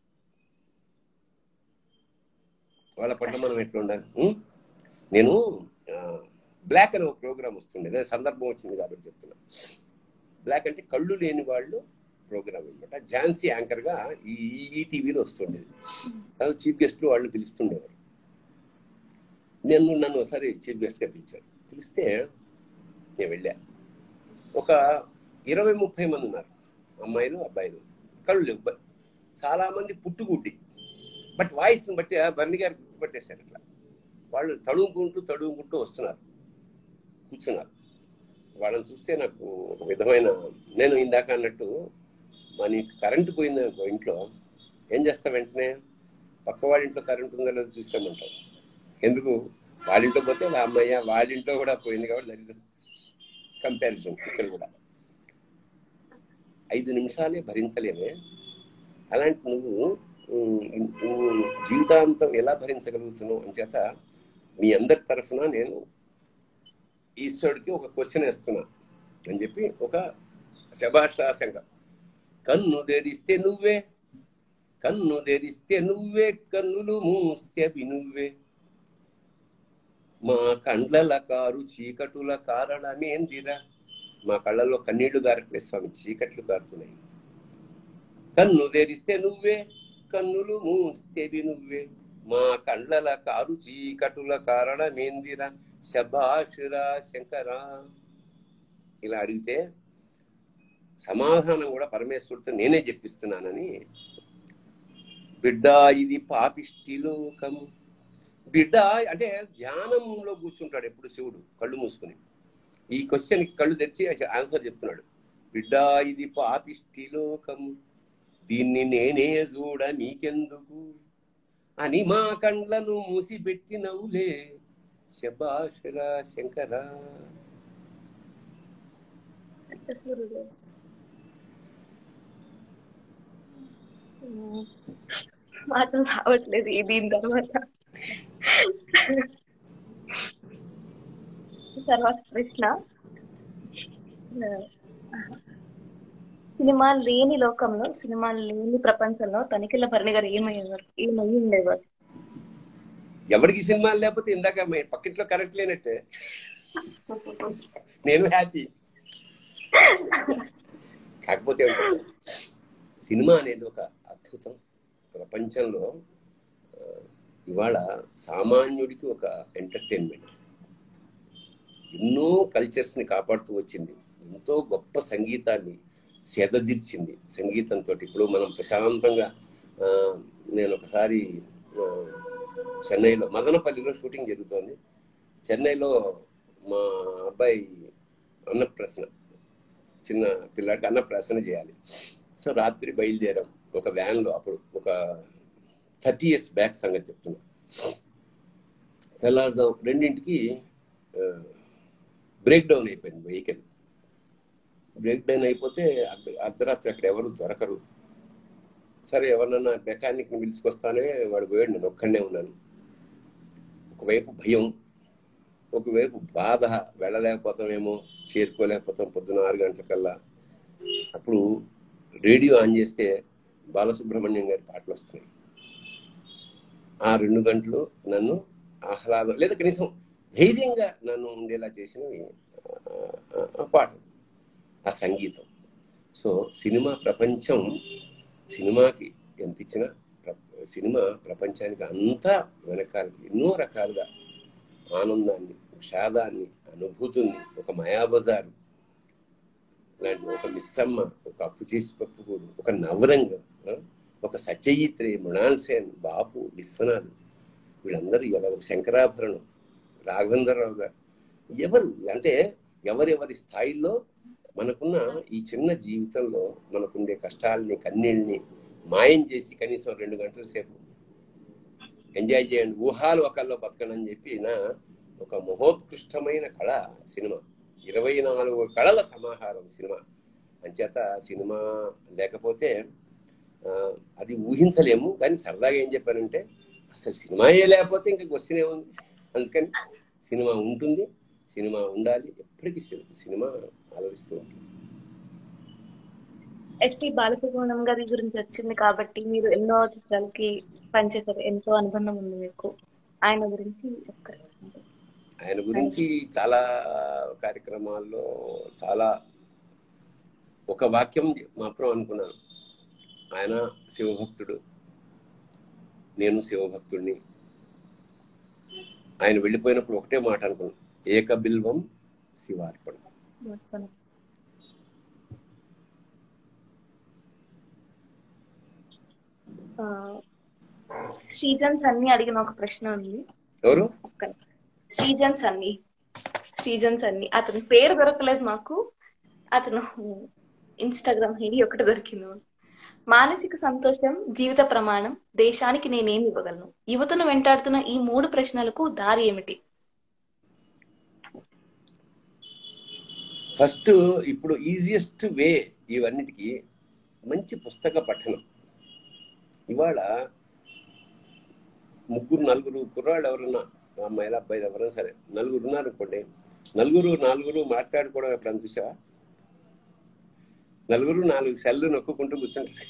వాళ్ళ పట్ల మనం ఎట్లా ఉండాలి ఉం? నేను బ్లాక్ అనే ఒక ప్రోగ్రామ్ వస్తుండే అదే సందర్భం వచ్చింది కాబట్టి చెప్తున్నా బ్లాక్ అంటే కళ్ళు లేని వాళ్ళు ప్రోగ్రామ్ అనమాట ఝాన్సీ యాంకర్ గా ఈ ఈ టీవీలో వస్తుండేది అది చీఫ్ గెస్ట్లు వాళ్ళు పిలుస్తుండేవారు నేను నన్ను ఒకసారి చీఫ్ గెస్ట్ గా పిలిచారు పిలిస్తే నేను వెళ్ళా ఒక ఇరవై ముప్పై మంది ఉన్నారు అమ్మాయిలు అబ్బాయిలు కళ్ళు లేవు బ- చాలా మంది పుట్టుగుడ్డి బట్ వాయిస్ని బట్టి ఆ బర్ని గారు గుర్తుపట్టేశారు ఇట్లా వాళ్ళు తడుముకుంటూ తడుముకుంటూ వస్తున్నారు కూర్చున్నారు వాళ్ళని చూస్తే నాకు ఒక విధమైన నేను ఇందాక అన్నట్టు మన కరెంటు పోయింది అనుకో ఇంట్లో ఏం చేస్తాం వెంటనే పక్క వాళ్ళ ఇంట్లో కరెంట్ ఉందో లేదో చూసామంటాం ఎందుకు వాళ్ళ ఇంట్లో పోతే వాళ్ళ అమ్మయ్య వాళ్ళ ఇంట్లో కూడా పోయింది కాబట్టి దరిద్రం కంపారిజన్ ఇక్కడ కూడా ఐదు నిమిషాలే భరించలేమే అలాంటి నువ్వు ఉమ్, ఉమ్, జీవితాంతం ఎలా భరించగలుగుతున్నావు అని చేత మీ అందరి తరఫున నేను ఈశ్వరుడికి ఒక క్వశ్చన్ వేస్తున్నా అని చెప్పి ఒక శభాషాశంక కన్ను తెరిస్తే నువ్వే కన్ను తెరిస్తే నువ్వే కన్నులు మూస్తే అవి నువ్వే మా కండ్లల కారు చీకటుల కారణమేందిరా మా కళ్ళల్లో కన్నీళ్లు గారట్లేదు స్వామి చీకట్లు కారుతున్నాయి కన్ను తెరిస్తే నువ్వే కన్నులు మూస్తేవి నువ్వే మా కండ్లల కారు చీకటుల కారణమేందిరా శభాషురా శంకరా ఇలా అడిగితే సమాధానం కూడా పరమేశ్వరుడితో నేనే చెప్పిస్తున్నానని బిడ్డ ఇది పాపిష్టి లోకము బిడ్డ అంటే ధ్యానంలో కూర్చుంటాడు ఎప్పుడు శివుడు కళ్ళు మూసుకుని ఈ క్వశ్చన్ కళ్ళు తెచ్చి ఆన్సర్ చెప్తున్నాడు బిడ్డ ఇది పాపిష్టి లోకము దీన్ని నేనే చూడ నీకెందుకు అని మా కండ్లను మూసిపెట్టినవులే శబాషరా శంకరా మాటలు రావట్లేదు ఈ దీని తర్వాత తర్వాత ప్రశ్న సినిమా లేని లోకంలో సినిమా లేని ప్రపంచంలో తనిఖీల భరణి గారు ఏమయ్యేవారు ఏమయ్యి ఉండేవారు ఎవరికి సినిమాలు లేకపోతే ఇందాక మీ పక్కింట్లో కరెక్ట్ లేనట్టే నేను హ్యాపీ కాకపోతే ఏంటంటే, సినిమా అనేది ఒక అద్భుతం ప్రపంచంలో ఆ, ఇవాళ సామాన్యుడికి ఒక ఎంటర్టైన్మెంట్ ఎన్నో కల్చర్స్ ని కాపాడుతూ వచ్చింది ఎంతో గొప్ప సంగీతాన్ని సెదదిర్చింది సంగీతంతో ఇప్పుడు మనం ప్రశాంతంగా ఆ, నేను ఒకసారి ఆ, చెన్నైలో మదనపల్లిలో షూటింగ్ జరుగుతోంది చెన్నైలో మా అబ్బాయి అన్నప్రసన చిన్న పిల్లాడికి అన్నప్రాసన చేయాలి సో రాత్రి బయలుదేరాం ఒక వ్యాన్లో అప్పుడు ఒక థర్టీ ఇయర్స్ బ్యాక్ సంగతి చెప్తున్నా తెల్లారుదాం రెండింటికి బ్రేక్ డౌన్ అయిపోయింది వెహికల్ బ్రేక్ డౌన్ అయిపోతే అర్ధ- అర్ధరాత్రి అక్కడ ఎవరు దొరకరు సరే ఎవరినన్నా మెకానిక్ని పిలుచుకొస్తానే వాడు పోయాడు నేను ఒక్కడనే ఉన్నాను ఒకవైపు భయం ఒకవైపు బాధ వెళ్ళలేకపోతామేమో చేరుకోలేకపోతాం పొద్దున ఆరు గంటలకల్లా అప్పుడు రేడియో ఆన్ చేస్తే బాలసుబ్రహ్మణ్యం గారి పాటలు వస్తున్నాయి ఆ రెండు గంటలు నన్ను ఆహ్లాదం లేదా కనీసం ధైర్యంగా నన్ను ఉండేలా చేసినవి ఆ- ఆ పాట ఆ సంగీతం సో సినిమా ప్రపంచం సినిమాకి ఎంత ఇచ్చినా ప్ర- సినిమా ప్రపంచానికి అంతా వెనకాలకి ఎన్నో రకాలుగా ఆనందాన్ని విషాదాన్ని అనుభూతుల్ని ఒక మాయాబజారు లాంటి ఒక మిస్సమ్మ ఒక అప్పు చేసి పప్పుకూడు ఒక నవరంగం ఆ, ఒక సత్యజిత్రి మృణాల్ సేన్ బాపు విశ్వనాథ్ వీళ్ళందరూ ఎవరు శంకరాభరణం రాఘవేంద్రరావు గారు ఎవరు అంటే ఎవరెవరి స్థాయిలో మనకున్న ఈ చిన్న జీవితంలో మనకుండే కష్టాలని కన్నీళ్ళని మాయం చేసి కనీసం రెండు గంటల సేపు ఎంజాయ్ చేయండి ఊహాలు ఒకళ్ళు బతకండి అని చెప్పి నా ఒక మహోత్కృష్టమైన కళ సినిమా ఇరవై నాలుగు కళల సమాహారం సినిమా అంచేత సినిమా లేకపోతే ఆ, అది ఊహించలేము కానీ సరదాగా ఏం చెప్పానంటే అసలు సినిమాయే లేకపోతే ఇంకా క్వశ్చన్ ఉంది అందుకని సినిమా ఉంటుంది సినిమా ఉండాలి ఎప్పటికీ సి- సినిమా ఆలోచిస్తూ ఉంటుంది ఎస్పి బాలసుబ్రహ్మణ్యం గారి గురించి వచ్చింది కాబట్టి మీరు ఎన్నో చిత్రాలకి పనిచేశారు ఎంతో అనుబంధం ఉంది మీకు ఆయన గురించి ఒక్క ఆయన గురించి చాలా కార్యక్రమాల్లో చాలా ఒక వాక్యం మాత్రం అనుకున్నాను ఆయన శివభక్తుడు నేను శివభక్తుడిని ఆయన వెళ్ళిపోయినప్పుడు ఒకటే మాట అనుకున్నాను ఏక బిల్వం శివార్పణ ఆ, శ్రీజన్స్ అన్ని అడిగిన ఒక ప్రశ్న ఉంది ఎవరు ఒక్క శ్రీజన్స్ అన్ని శ్రీజన్స్ అన్ని అతని పేరు దొరకలేదు మాకు అతను ఇన్స్టాగ్రామ్ ఐడి ఒకటి దొరికింది మాకు. మానసిక సంతోషం జీవిత ప్రమాణం దేశానికి నేనేం ఇవ్వగలను యువతను వెంటాడుతున్న ఈ మూడు ప్రశ్నలకు దారి ఏమిటి ఫస్ట్ ఇప్పుడు ఈజియెస్ట్ వే ఇవన్నిటికీ మంచి పుస్తక పఠనం ఇవాళ ముగ్గురు నలుగురు కుర్రాళ్ళు ఎవరన్నా అమ్మాయిలు అబ్బాయిలు ఎవరైనా సరే నలుగురు ఉన్నారు అనుకోండి నలుగురు నాలుగురు మాట్లాడుకోవడం ఎప్పుడు అనిపిస్తావా నలుగురు నాలుగు సెల్లు నొక్కుంటూ కూర్చుంటారు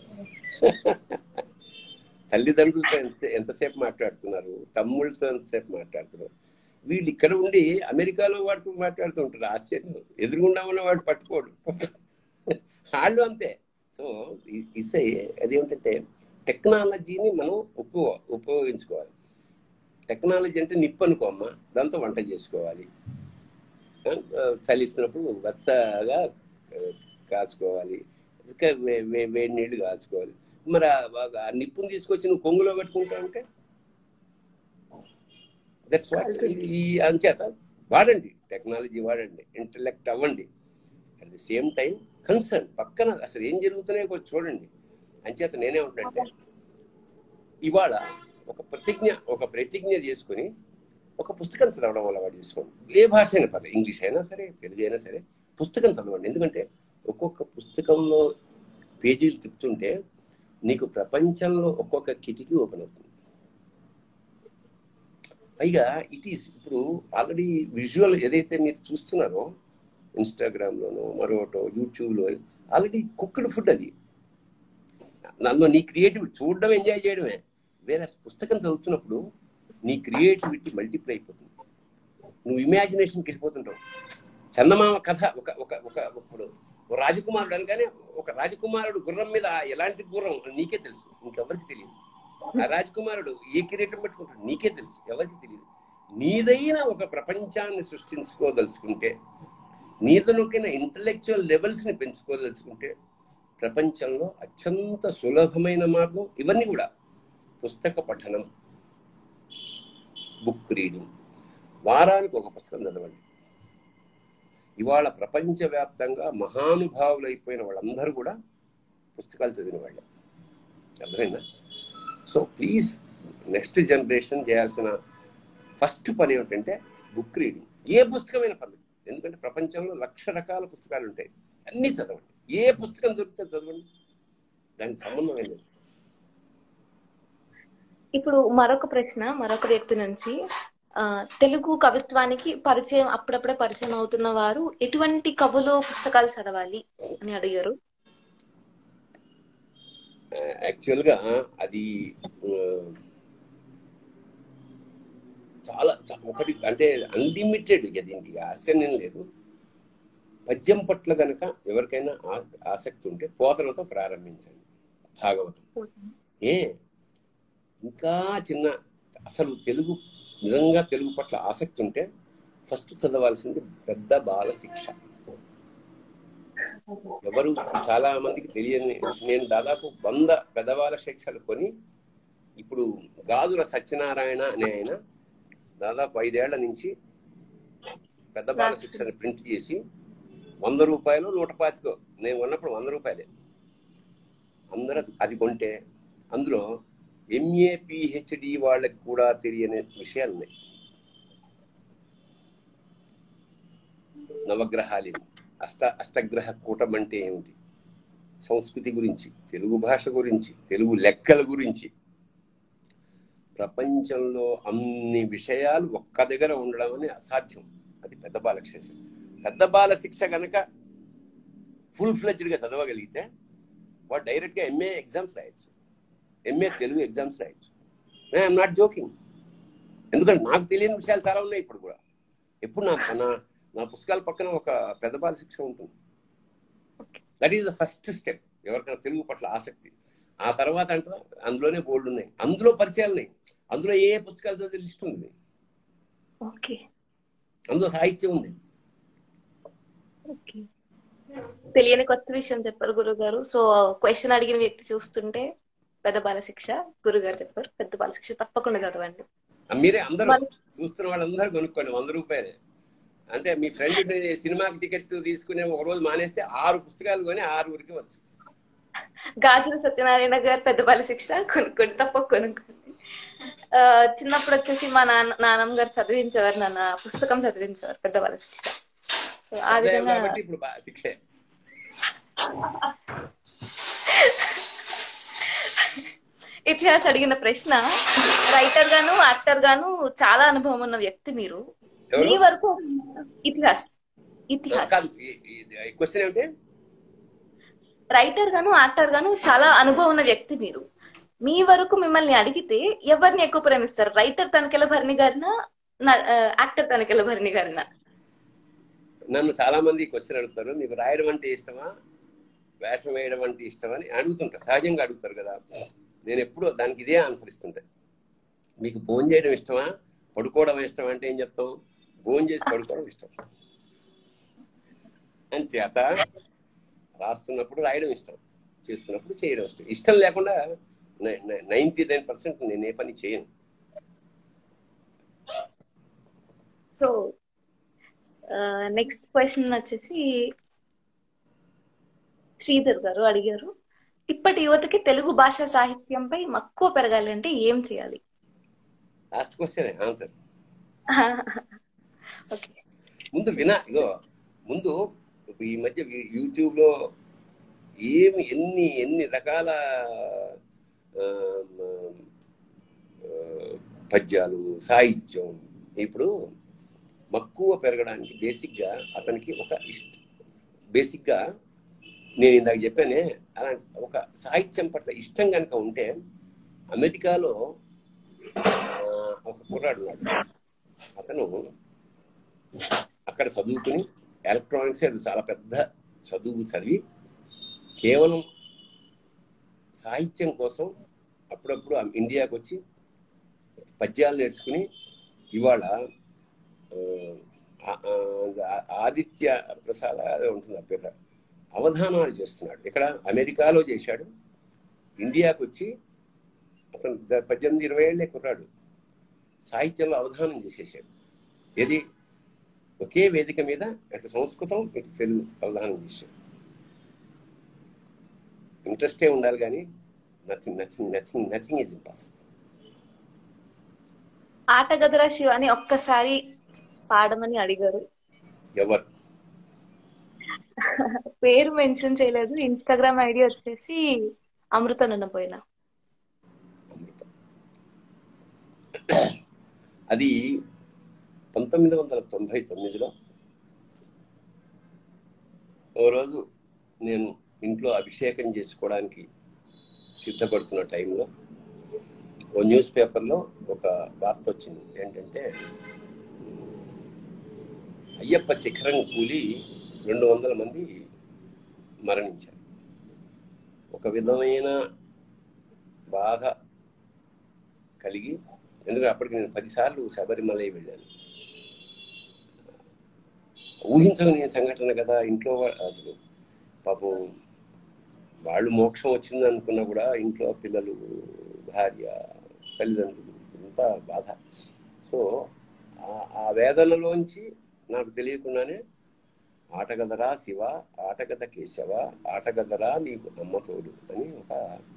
తల్లిదండ్రులతో ఎంత ఎంతసేపు మాట్లాడుతున్నారు తమ్ముళ్ళతో ఎంతసేపు మాట్లాడుతున్నారు వీళ్ళు ఇక్కడ ఉండి అమెరికాలో వాడితో మాట్లాడుతూ ఉంటారు ఆశ్చర్యం ఎదురుగుండా ఉన్న వాడు పట్టుకోడు వాళ్ళు అంతే సో ఇసే అదేమిటంటే టెక్నాలజీని మనం ఉప ఉపయోగించుకోవాలి టెక్నాలజీ అంటే నిప్పు అనుకోమ్మా దాంతో వంట చేసుకోవాలి ఆ, చలిస్తున్నప్పుడు వెచ్చగా ఆ, కాచుకోవాలి ఇంకా వే- వే- వేడి నీళ్లు కాచుకోవాలి మరి ఆ- ఆ నిప్పుని తీసుకొచ్చి నువ్వు కొంగులో పెట్టుకుంటావు అంటే దట్స్ వాట్ ఈ అంచేత వాడండి టెక్నాలజీ వాడండి ఇంటలెక్ట్ అవ్వండి at the same time concern పక్కన అసలు ఏం జరుగుతున్నాయో కొంచెం చూడండి అంచేత నేనే ఉంటుంటే ఇవాళ ఒక ప్రతిజ్ఞ ఒక ప్రతిజ్ఞ చేసుకుని ఒక పుస్తకం చదవడం వల్ల వాడు చేసుకోండి ఏ భాష అయినా పర్లేదు ఇంగ్లీష్ అయినా సరే తెలుగు అయినా సరే పుస్తకం చదవండి ఎందుకంటే ఒక్కొక్క పుస్తకంలో పేజీలు తిప్పుతుంటే నీకు ప్రపంచంలో ఒక్కొక్క కిటికీ ఓపెన్ అవుతుంది పైగా ఇట్ ఈస్ ఇప్పుడు ఆల్రెడీ విజువల్ ఏదైతే మీరు చూస్తున్నారో ఇన్స్టాగ్రామ్లోనో మరొకటో యూట్యూబ్లో ఆల్రెడీ కుక్డ్ ఫుడ్ అది నన్ను నీ క్రియేటివిటీ చూడడం ఎంజాయ్ చేయడమే వేరే పుస్తకం చదువుతున్నప్పుడు నీ క్రియేటివిటీ మల్టిప్లై అయిపోతుంది నువ్వు ఇమాజినేషన్కి వెళ్ళిపోతుంటావు చందమామ కథ ఒక ఒక ఒక ఇప్పుడు ఒక రాజకుమారుడు అనగానే ఒక రాజకుమారుడు గుర్రం మీద ఎలాంటి గుర్రం నీకే తెలుసు ఇంకెవరికి తెలియదు ఆ రాజకుమారుడు ఏ కిరీటం పెట్టుకుంటాడు నీకే తెలుసు ఎవరికి తెలియదు నీదైన ఒక ప్రపంచాన్ని సృష్టించుకోదలుచుకుంటే నీదనొకైన ఇంటలెక్చువల్ లెవెల్స్ ని పెంచుకోదలుచుకుంటే ప్రపంచంలో అత్యంత సులభమైన మార్గం ఇవన్నీ కూడా పుస్తక పఠనం బుక్ రీడింగ్ వారానికి ఒక పుస్తకం చదవండి ఇవాళ ప్రపంచవ్యాప్తంగా మహానుభావులైపోయిన వాళ్ళందరూ కూడా పుస్తకాలు చదివిన వాళ్ళే అర్థమైందా సో ప్లీజ్ నెక్స్ట్ జనరేషన్ చేయాల్సిన ఫస్ట్ పని ఏమిటంటే బుక్ రీడింగ్ ఏ పుస్తకమైన పర్లేదు ఎందుకంటే ప్రపంచంలో లక్ష రకాల పుస్తకాలు ఉంటాయి అన్నీ చదవండి ఏ పుస్తకం దొరికితే చదవండి దానికి సంబంధం ఏం లేదు ఇప్పుడు మరొక ప్రశ్న మరొక వ్యక్తి నుంచి ఆ, తెలుగు కవిత్వానికి పరిచయం అప్పుడప్పుడే పరిచయం అవుతున్న వారు ఎటువంటి కవులు పుస్తకాలు చదవాలి అని అడిగారు యాక్చువల్గా అది ఆ, చాలా చ- ఒకటి అంటే అన్లిమిటెడ్ ఇక దీనికి ఆశ్చర్యం లేదు పద్యం పట్ల గనక ఎవరికైనా ఆ- ఆసక్తి ఉంటే పోతలతో ప్రారంభించండి భాగవతం ఏ ఇంకా చిన్న అసలు తెలుగు నిజంగా తెలుగు పట్ల ఆసక్తి ఉంటే ఫస్ట్ చదవాల్సింది పెద్ద బాల శిక్ష ఎవరు చాలా మందికి తెలియని నేను దాదాపు వంద పెద్దవాళ్ళ శిక్షలు కొని ఇప్పుడు గాజుల సత్యనారాయణ అనే ఆయన దాదాపు ఐదేళ్ల నుంచి పెద్ద బాల శిక్షను ప్రింట్ చేసి వంద రూపాయలు నూట పాతికో నేను కొన్నప్పుడు వంద రూపాయలే అందరూ అది కొంటే అందులో ఎంఏ పిహెచ్డి వాళ్ళకి కూడా తెలియని విషయాలు ఉన్నాయి నవగ్రహాలు అష్ట అష్టగ్రహ కూటం అంటే ఏమిటి సంస్కృతి గురించి తెలుగు భాష గురించి తెలుగు లెక్కల గురించి ప్రపంచంలో అన్ని విషయాలు ఒక్క దగ్గర ఉండడం అని అసాధ్యం అది పెద్ద బాల శిక్ష పెద్ద బాల శిక్ష కనుక ఫుల్ ఫ్లెడ్జ్డ్గా చదవగలిగితే వాడు డైరెక్ట్గా ఎంఏ ఎగ్జామ్స్ రాయొచ్చు ఎంఏ తెలుగు ఎగ్జామ్స్ రాయొచ్చు ఐఎమ్ నాట్ జోకింగ్ ఎందుకంటే నాకు తెలియని విషయాలు చాలా ఉన్నాయి ఇప్పుడు కూడా ఎప్పుడు నా నా నా పుస్తకాల పక్కన ఒక పెద్ద బాల శిక్ష ఉంటుంది that is the first step ఎవరికైనా తెలుగు పట్ల ఆసక్తి ఆ తర్వాత అంటే అందులోనే బోర్డు ఉన్నాయి అందులో పరిచయాలు ఉన్నాయి అందులో ఏ పుస్తకాలు చదివే లిస్ట్ ఉంది ఓకే అందులో సాహిత్యం ఉంది ఓకే తెలియని కొత్త విషయం చెప్పారు గురుగారు సో క్వశ్చన్ అడిగిన వ్యక్తి చూస్తుంటే పెద్ద బాల శిక్ష గురుగారు చెప్పారు పెద్ద బాల శిక్ష తప్పకుండా చదవండి మీరే అందరూ మరి- చూస్తున్న వాళ్ళందరూ కొనుక్కోండి వంద రూపాయలే అంటే మీ ఫ్రెండ్ సినిమాకి టికెట్ తీసుకునే ఒక రోజు మానేస్తే ఆరు పుస్తకాలు కొని ఆరుగురికి వచ్చు గాజుల సత్యనారాయణ గారు పెద్ద బాల శిక్ష కొనుక్కోండి తప్ప కొనుక్కోండి ఆ, చిన్నప్పుడు వచ్చేసి మా నాన్న నాన్నమ్మ గారు చదివించేవారు నాన్న పుస్తకం చదివించేవారు పెద్ద బాల శిక్ష సో ఆ అదే విధంగా కాబట్టి ఇప్పుడు బా- శిక్షే ఇతిహాస్ అడిగిన ప్రశ్న రైటర్ గాను యాక్టర్ గాను చాలా అనుభవం ఉన్న వ్యక్తి మీరు ఎవరు? మీ వరకు ఇతిహాస్ ఇతిహాస్ కాదు క్వశ్చన్ ఏమిటి రైటర్ గాను యాక్టర్ గాను చాలా అనుభవం ఉన్న వ్యక్తి మీరు మీ వరకు మిమ్మల్ని అడిగితే ఎవరిని ఎక్కువ ప్రేమిస్తారు రైటర్ తనకెల భరణి గారినా నా- ఆ, యాక్టర్ తనకెల భరణి గారినా నన్ను చాలా మంది క్వశ్చన్ అడుగుతారు మీకు రాయడం అంటే ఇష్టమా వేషం వేయడం అంటే ఇష్టమా అని అడుగుతుంటారు సహజంగా అడుగుతారు కదా నేను ఎప్పుడూ దానికి ఇదే ఆన్సర్ ఇస్తుంటా మీకు ఫోన్ చేయడం ఇష్టమా పడుకోవడం ఇష్టం అంటే ఏం చెప్తాం ఫోన్ చేసి పడుకోవడం ఇష్టం అని చేత రాస్తున్నప్పుడు రాయడం ఇష్టం చేస్తున్నప్పుడు చేయడం ఇష్టం ఇష్టం లేకుండా నైంటీ నైన్ పర్సెంట్ నేను ఏ పని చేయను సో నెక్స్ట్ క్వశ్చన్ వచ్చేసి శ్రీధర్ గారు అడిగారు ఇప్పటి యువతకి తెలుగు భాషా సాహిత్యంపై మక్కువ పెరగాలి అంటే ఏం చేయాలి లాస్ట్ క్వశ్చన్ ఆన్సర్ ఓకే ముందు వినా ఇదో ముందు ఈ మధ్య యూట్యూబ్ లో ఏమి ఎన్ని ఎన్ని రకాల ఆ, ఆ, పద్యాలు సాహిత్యం ఇప్పుడు మక్కువ పెరగడానికి బేసిక్ గా అతనికి ఒక ఇష్ట బేసిక్ గా నేను ఇందాక చెప్పానే అలాంటి ఒక సాహిత్యం పట్ల ఇష్టం కనుక ఉంటే అమెరికాలో ఆ, ఒక కుర్రాడు ఉన్నాడు అతను అక్కడ చదువుకుని ఎలక్ట్రానిక్స్ అది చాలా పెద్ద చదువు చదివి కేవలం సాహిత్యం కోసం అప్పుడప్పుడు ఆ ఇండియాకి వచ్చి పద్యాలు నేర్చుకుని ఇవాళ ఆ, ఆ- ఆ- ఆదిత్య ప్రసాద్ అదే ఉంటుంది ఆ పేరు అవధానాలు చేస్తున్నాడు ఇక్కడ అమెరికాలో చేశాడు ఇండియాకి వచ్చి అతను ద- పద్దెనిమిది ఇరవై ఏళ్ళే కుర్రాడు సాహిత్యంలో అవధానం చేసేసాడు ఏది ఒకే వేదిక మీద అటు సంస్కృతం ఇటు తెలుగు అవధానం చేశాడు ఇంట్రెస్టే ఉండాలి కానీ nothing nothing nothing nothing is impossible ఆటగదరా శివ అని ఒక్కసారి పాడమని అడిగారు ఎవరు పేరు మెన్షన్ చేయలేదు ఇన్స్టాగ్రామ్ ఐడి వచ్చేసి అమృత నిన్నపోయిన అమృతం అది పంతొమ్మిది వందల తొంభై తొమ్మిదిలో ఓ రోజు నేను ఇంట్లో అభిషేకం చేసుకోవడానికి సిద్ధపడుతున్న టైంలో ఓ న్యూస్ పేపర్లో ఒక వార్త వచ్చింది ఏంటంటే అయ్యప్ప శిఖరం కూలి రెండు వందల మంది మరణించారు ఒక విధమైన బాధ కలిగి ఎందుకంటే అప్పటికి నేను పదిసార్లు శబరిమలై వెళ్ళాను ఊహించని సంఘటన కదా ఇంట్లో వా- అసలు పాపం వాళ్ళు మోక్షం వచ్చింది అనుకున్నా కూడా ఇంట్లో పిల్లలు భార్య తల్లిదండ్రులు ఇంత బాధ సో ఆ- ఆ వేదనలోంచి నాకు తెలియకుండానే ఆటగదరా శివ ఆటగద కేశవ ఆటగదరా నీకు అమ్మ తోడు అని ఒక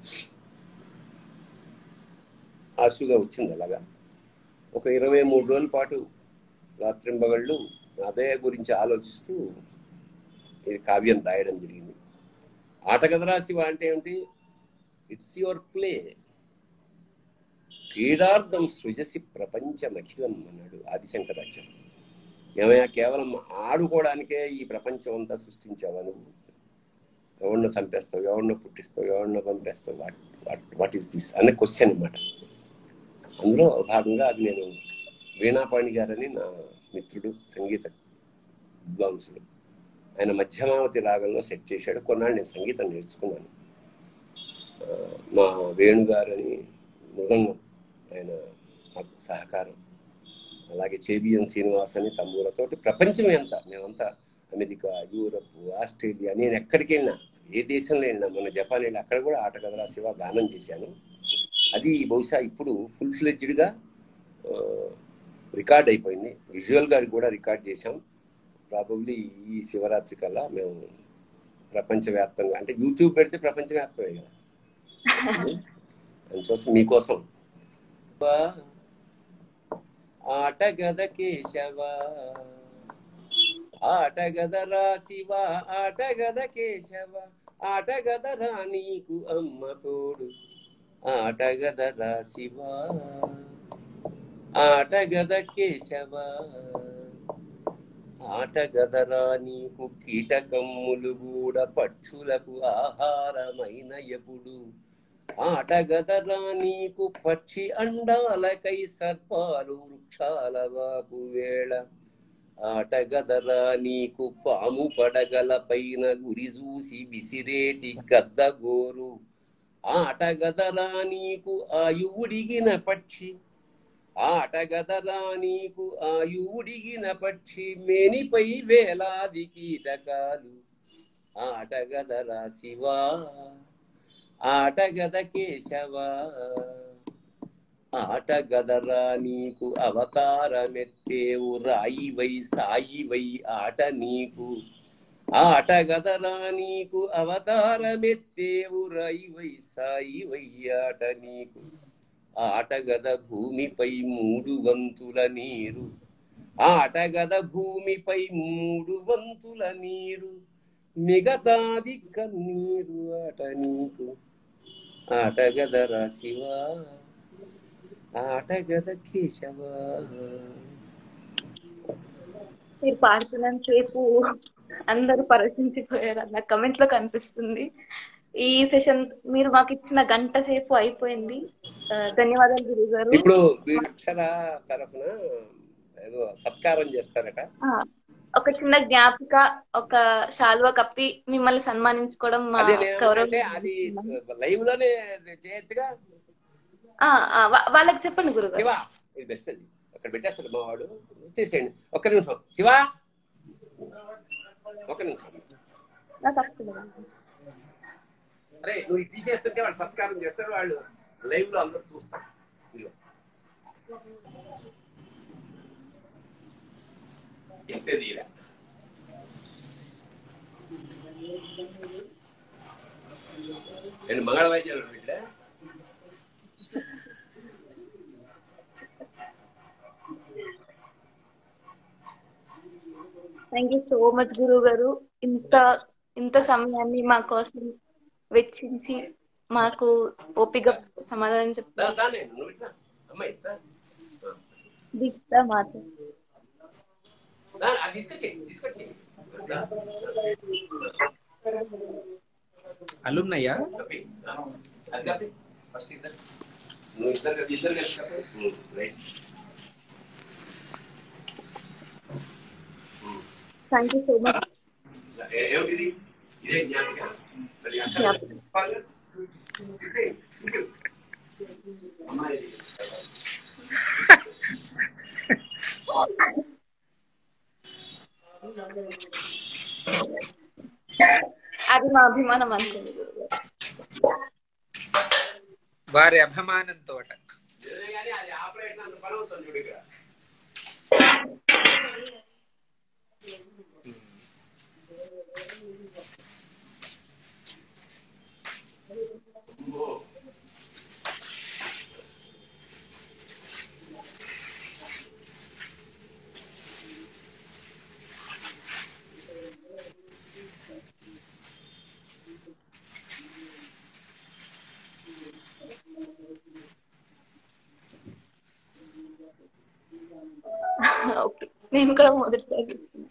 ఆశుగా వచ్చింది అలాగా ఒక ఇరవై మూడు రోజుల పాటు రాత్రింబగళ్ళు అదే గురించి ఆలోచిస్తూ ఇది కావ్యం రాయడం జరిగింది ఆటగదరా శివ అంటే ఏమిటి ఇట్స్ యువర్ ప్లే క్రీడార్థం సృజసి ప్రపంచమఖిలం అన్నాడు ఆదిశంకరాచార్య ఏమయ్యా కేవలం ఆడుకోవడానికే ఈ ప్రపంచం అంతా సృష్టించావా నువ్వు ఎవరినో చంపేస్తావు ఎవరినో పుట్టిస్తావు ఎవరినో పంపేస్తావు what what what is this అనే క్వశ్చన్ అన్నమాట అందులో భాగంగా అది నేను వీణాపాణి గారని నా మిత్రుడు సంగీత విద్వాంసుడు ఆయన మధ్యమావతి రాగంలో సెట్ చేశాడు కొన్నాళ్ళు నేను సంగీతం నేర్చుకున్నాను ఆ, మా వేణుగారని మృదంగం ఆయన నాకు సహకారం అలాగే చేబిఎన్ శ్రీనివాస్ అని తమ్ములతోటి ప్రపంచం ఎంత మేమంతా అమెరికా యూరప్ ఆస్ట్రేలియా నేను ఎక్కడికి వెళ్ళినా ఏ దేశంలో వెళ్ళినా మన జపాన్ వెళ్ళి అక్కడ కూడా ఆటగదరా శివ గానం చేశాను అది బహుశా ఇప్పుడు ఫుల్ ఫ్లెడ్జ్డ్గా రికార్డ్ అయిపోయింది విజువల్ గా కూడా రికార్డ్ చేశాం ప్రాబబ్లీ ఈ శివరాత్రి కల్లా మేము ప్రపంచవ్యాప్తంగా అంటే యూట్యూబ్ పెడితే ప్రపంచవ్యాప్తమే కదా అందుకోసం మీకోసం ఆటగద కేశవ ఆటగదరా శివ ఆటగద కేశవ ఆటగదరా నీకు అమ్మ తోడు ఆటగదరా శివ ఆటగద కేశవ ఆటగదరా నీకు కీటకమ్ములు కూడా పక్షులకు ఆహారమైన ఎప్పుడు ఆటగదరా నీకు పక్షి అండాలకై సర్పాలు వృక్షాల వాకు వేళ ఆటగదరా నీకు పాము పడగల పైన గురి చూసి విసిరేటి గద్దగోరు ఆటగదరా నీకు ఆయువుడిగిన పక్షి ఆటగదరా నీకు ఆయువుడిగిన పక్షి మేనిపై వేలాది కీటకాలు ఆటగదరా శివా ఆటగద కేశవ ఆటగదరా నీకు అవతారమెత్తేవు రాయివై సాయివై ఆట నీకు ఆటగదరా నీకు అవతారమెత్తేవు రాయివై సాయివై ఆట నీకు ఆటగద భూమిపై మూడు వంతుల నీరు ఆటగద భూమిపై మూడు వంతుల నీరు మిగతాది కన్నీరు ఆట నీకు ఆటగదరా శివ ఆటగద కేశవ మీరు పాడుతున్నంత సేపు అందరూ పరవశించిపోయారు అన్న కమెంట్ లో కనిపిస్తుంది ఈ సెషన్ మీరు మాకు ఇచ్చిన గంట సేపు అయిపోయింది ఆ, ధన్యవాదాలు గురువు గారు ఇప్పుడు వీడు అక్షర తరఫున ఏదో సత్కారం చేస్తారట ఆ, ఒక చిన్న జ్ఞాపిక ఒక శాల్వా కప్పి మిమ్మల్ని సన్మానించుకోవడం మా అదే నేను గౌరవం అంటే అది లైవ్ లోనే చేయొచ్చుగా ఆ, ఆ, వా- వాళ్ళకి చెప్పండి గురుగారు శివ ఇది బెస్ట్ అది అక్కడ పెట్టేస్తాడు మా వాడు వచ్చేసేయండి ఒక్క నిమిషం శివా ఒక్క నిమిషం నాకు వస్తుంది. అరే నువ్వు ఇది తీసేస్తుంటే వాళ్ళు సత్కారం చేస్తారు వాళ్ళు లైవ్ లో అందరూ చూస్తారు ఇదిగో. ఇంతే తీరా నేను మంగళ వైద్యాలు బిడ్డ థ్యాంక్ యూ సో మచ్ గురువు గారు ఇంత ఇంత సమయాన్ని మా కోసం వెచ్చించి మాకు ఓపిక సమాధానం దా- చెప్పారు దానే నువ్వు ఇట్లా అమ్మాయి ఇట్లా దీక్ష మాత దా, అది తీసుకొచ్చి తీసుకొచ్చి దా. అలున్నయ్యా కప్పి. దా. అది కప్పి. ఫస్ట్ ఇద్దరు నువ్వు ఇద్దరు కలిసి ఇద్దరు కలిసి కప్పి. Um, right thank you so much ఏ- ఏమిటిది ఇదే జ్ఞాపిక మరి అక్కడ జ్ఞాపిక. అమ్మాయి అది మా అభిమానం అనుకోండి గురుగారు. వారి అభిమానంతో కానీ అది ఆపరేషన్ అంత పని అవుతుంది చూడు ఇక్కడ ఓకే నేను కూడా మొదటిసారి చూస్తున్నా.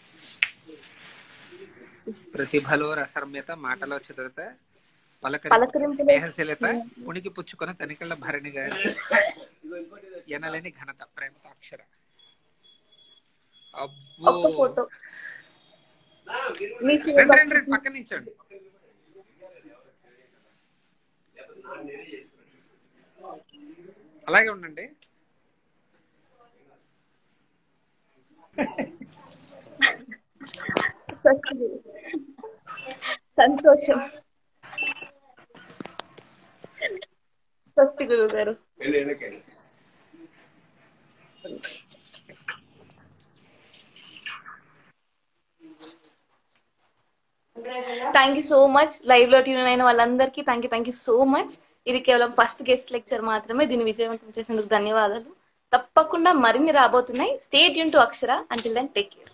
ప్రతిభలో రసరమ్యత మాటలో చతురత పలకరింపు పలకరింపులో- స్నేహశీలత ఉనికి పుచ్చుకొని తనికళ్ళ భరణిగా ఎనలేని ఘనత ప్రేమతో అక్షర అబ్బో ఒక్క ఫోటో మీకు రండి రండి రండి పక్కన నించోండి అలాగే ఉండండి సంతోషం స్వస్తి గురువు గారు వెళ్ళి వెనక్కి thank you so much live లో ట్యూన్ అయిన వాళ్ళందరికీ thank you thank you so much ఇది కేవలం ఫస్ట్ గెస్ట్ లెక్చర్ మాత్రమే దీన్ని విజయవంతం చేసేందుకు ధన్యవాదాలు తప్పకుండా మరిన్ని రాబోతున్నాయి స్టేట్ యూన్ to Akshara until then take care